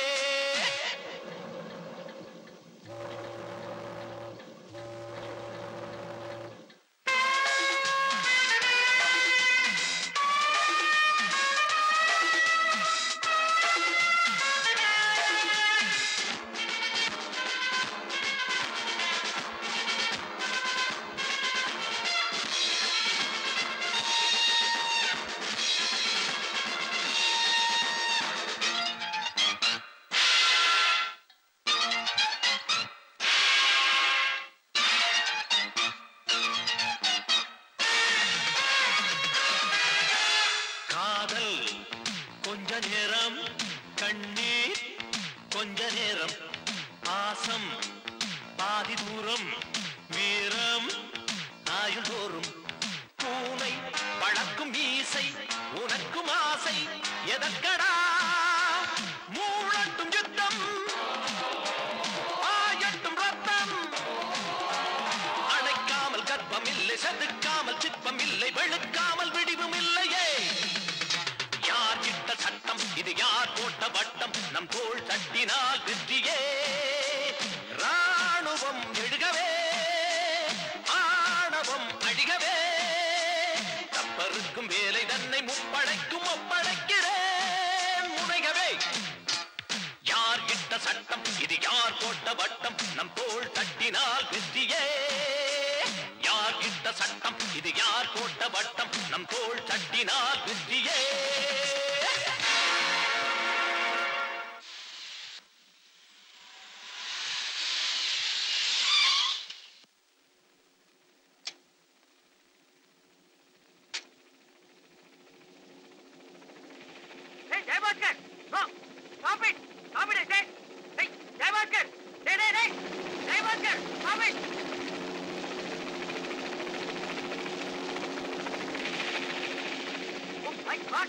காதல் கொஞ்ச நேரம் கண்ணீர் கொஞ்ச நேரம் பாசம் பாதி தூரம் வீரம் ஆயுள் தோறும் பூனை பழக்கும் மீசை உனக்கும் ஆசை எதற்கடா மூழட்டும் யுத்தம் ஆயட்டும் ரத்தம் அணைக்காமல் கற்பம் இல்லை செதுக்காமல் சிற்பம் இல்லை வெளுக்காமல் விடிவும் இல்லையே யார் இட்ட சட்டம் இது யார் போட்ட வட்டம் நம் தோள் தட்டினால் வெற்றியே ராணுவம் எழுகவே ஆணவம் அழிகவே தப்பருக்கும் வேலை தன்னை முப்படைக்கும் ஒப்படைக்கிறேன் முனைகவே யார் இட்ட சட்டம் இது யார் போட்ட வட்டம் நம் தோள் தட்டினால் வெற்றியே யார் இட்ட சட்டம் இது யார் போட்ட வட்டம் நம் தோள் தட்டினால் வெற்றியே Hey, Jayabhaskar! No! Stop it! Stop it, I say! Hey, Jayabhaskar! Hey, hey, hey! Jayabhaskar! Stop it! Oh, my God!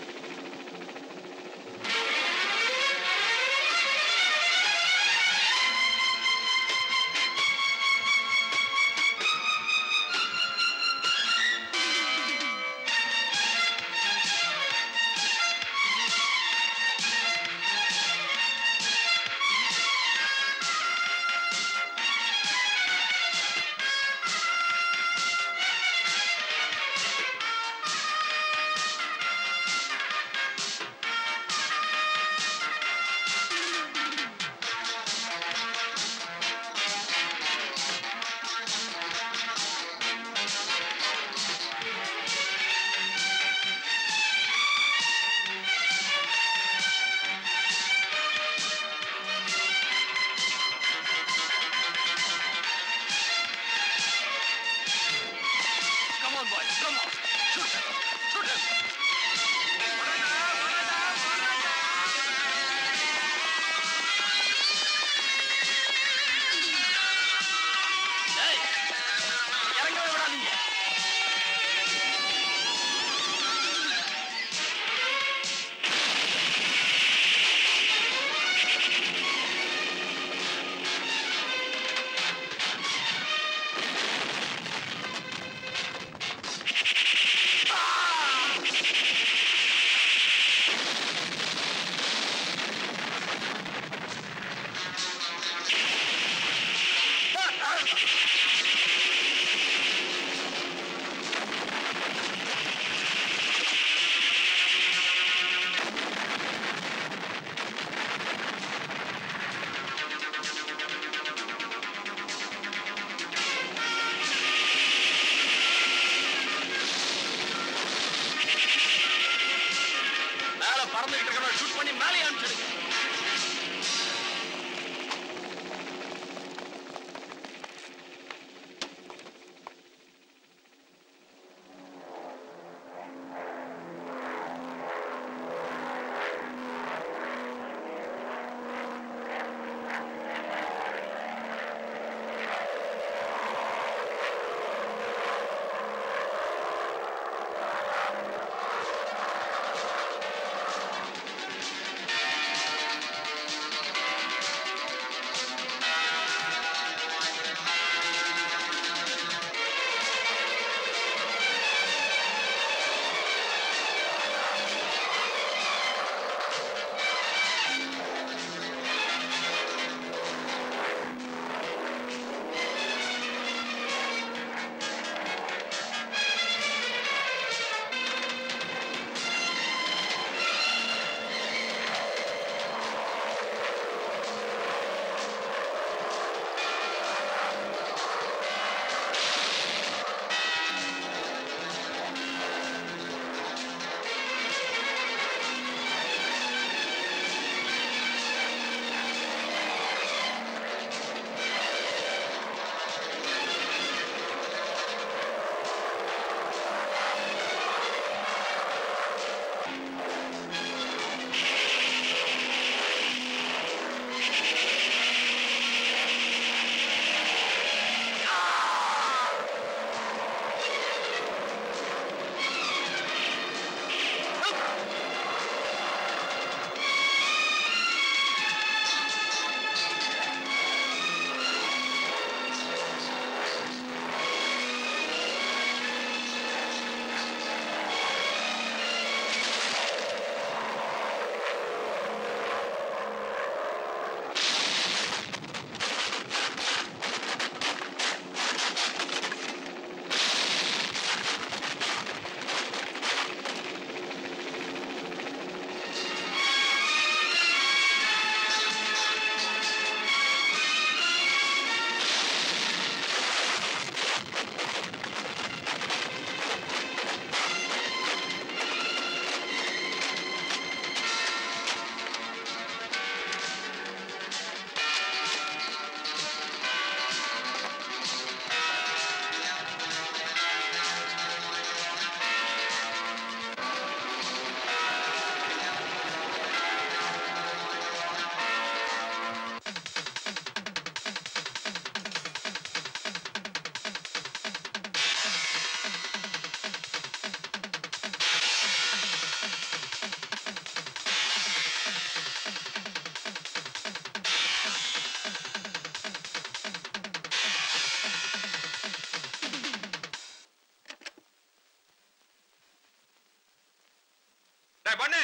ஏய், பண்ணு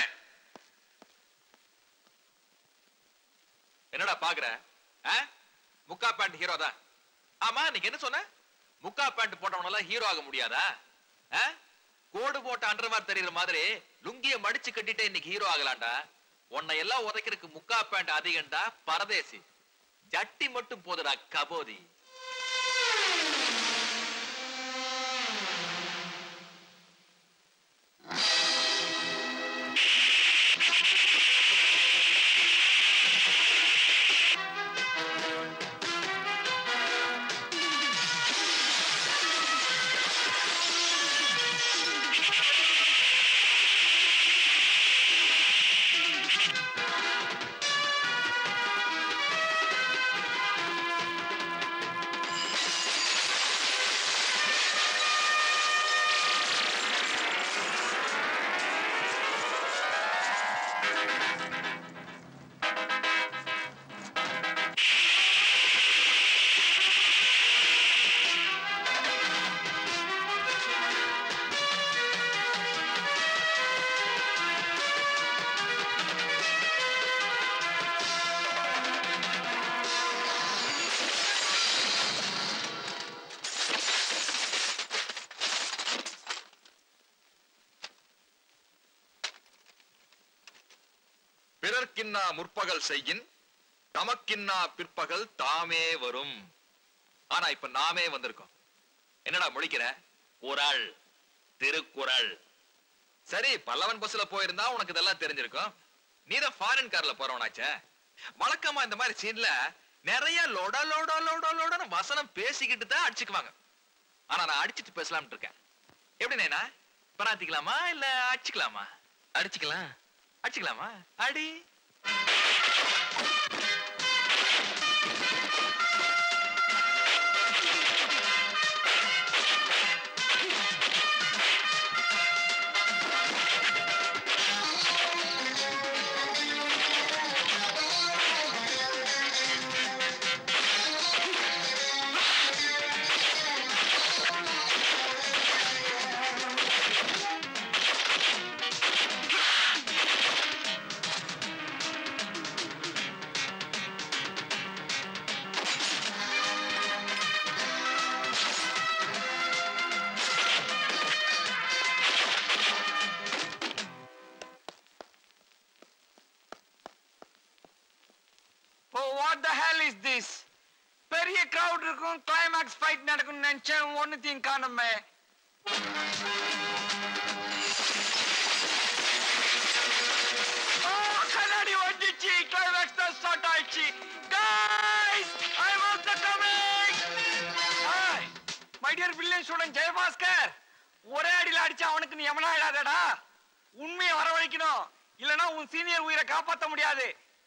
என்னடா பாக்குற ஆ? முக்கா பேண்ட் ஹீரோ தான் ஆமா நீங்க என்ன சொன்ன முக்கா பேண்ட் போட்டவனெல்லாம் ஹீரோ ஆக முடியாதா ஆ? கோடு போட்ட அண்டர்வார் தெரியுற மாதிரி லுங்கிய மடிச்சு கட்டிட்டு இன்னைக்கு ஹீரோ ஆகலாம்டா உன்னை எல்லாம் உதைக்கிறதுக்கு முக்கா பேண்ட் அதிகம்டா பரதேசி ஜட்டி மட்டும் போதுடா கபோதி பிறர்க்கின்னா முற்பகல் செய்யின் தமக்கின்னா பிற்பகல் தாமே வரும் ஆனா இப்ப நாமே வந்திருக்கோம் என்னடா முழிக்கிற குரல் திருக்குறள் சரி பல்லவன் பஸ்ல போயிருந்தா உனக்கு இதெல்லாம் தெரிஞ்சிருக்கும் நீதான் ஃபாரின் கார்ல போறவனாச்சே வழக்கமா இந்த மாதிரி சீன்ல நிறைய லொட லொட லொட லொடன்னு வசனம் பேசிக்கிட்டு தான் அடிச்சுக்குவாங்க ஆனா நான் அடிச்சிட்டு பேசலாம்னு இருக்கேன் எப்படி நேனா பராத்திக்கலாமா இல்ல அடிச்சுக்கலாமா அடிச்சுக்கலாம் அடிச்சுக்கலாமா அடி Oh, what the hell is this? பெரிய crowd இருக்கும் கிளைமாக்ஸ் ஃபைட் நடக்கும்னு நினைச்சேன் ஒன்னுத்தையும் காணுமே Oh, கண்ணாடி வந்துச்சு கிளைமாக்ஸ் தான் ஸ்டார்ட் ஆயிடுச்சு guys i am also coming hi my dear brilliant student Jayabaskar ஒரே அடியில அடிச்சா அவனுக்கு நீ எவனா இடாதடா உண்மையை வரவழைக்கணும் இல்லனா உன் சீனியர் உயிரை காப்பாத்த முடியாது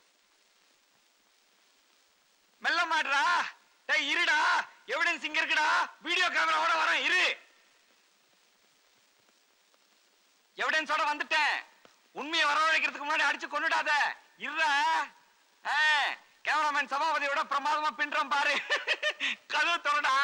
மெல்ல மாட்றா டேய் இருடா எவிடன்ஸ் இங்க இருக்குடா வீடியோ கேமராவோட வரேன் இரு எவிடன்ஸோட வந்துட்டேன் உண்மையை வரவழைக்கிறதுக்கு முன்னாடி அடிச்சு கொன்னுடாத இருடா கேமராமேன் சபாபதியோட பிரமாதமா பின்றோம் பாரு கதவு தொடடா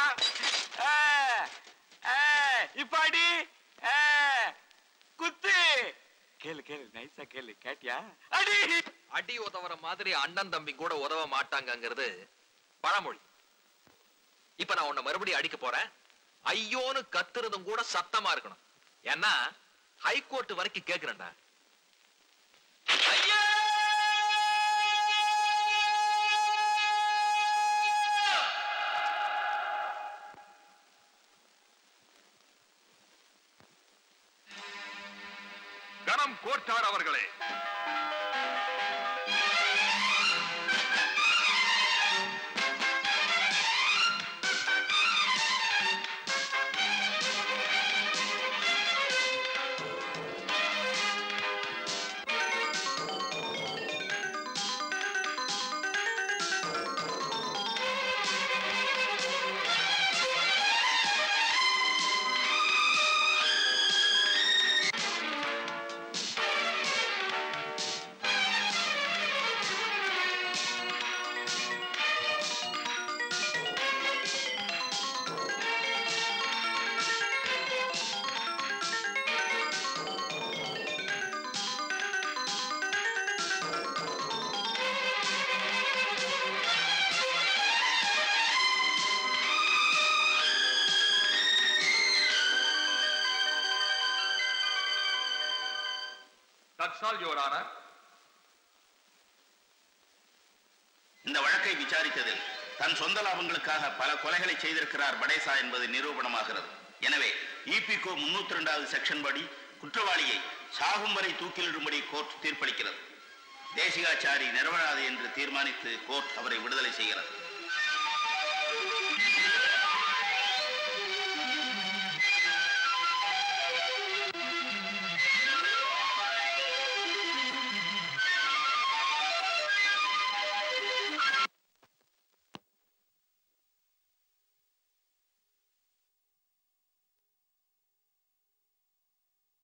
இப்ப அடி ஆ, குத்து கேளு கேளு நைஸா கேளு கேட்டியா அடி அடி உதவுற மாதிரி அண்ணன் தம்பி கூட உதவ மாட்டாங்கங்கிறது பழமொழி இப்ப நான் உன்னை மறுபடியும் அடிக்க போறேன் ஐயோன்னு கத்துறதும் கூட சத்தமா இருக்கணும் ஏன்னா ஹைகோர்ட் வரைக்கும் கேக்குறேன்டா கணம் கோட்டார் அவர்களே ஆர்டர் யுவர் ஆனர் இந்த வழக்கை விசாரித்ததில் தன் சொந்த லாபங்களுக்காக பல கொலைகளை செய்திருக்கிறார் படேசா என்பது நிரூபணமாகிறது எனவே இபிகோ முன்னூத்தி ரெண்டாவது செக்ஷன் படி குற்றவாளியை சாகும் வரை தூக்கிலிடும்படி கோர்ட் தீர்ப்பளிக்கிறது தேசிகாச்சாரி நிரவராது என்று தீர்மானித்து கோர்ட் அவரை விடுதலை செய்கிறது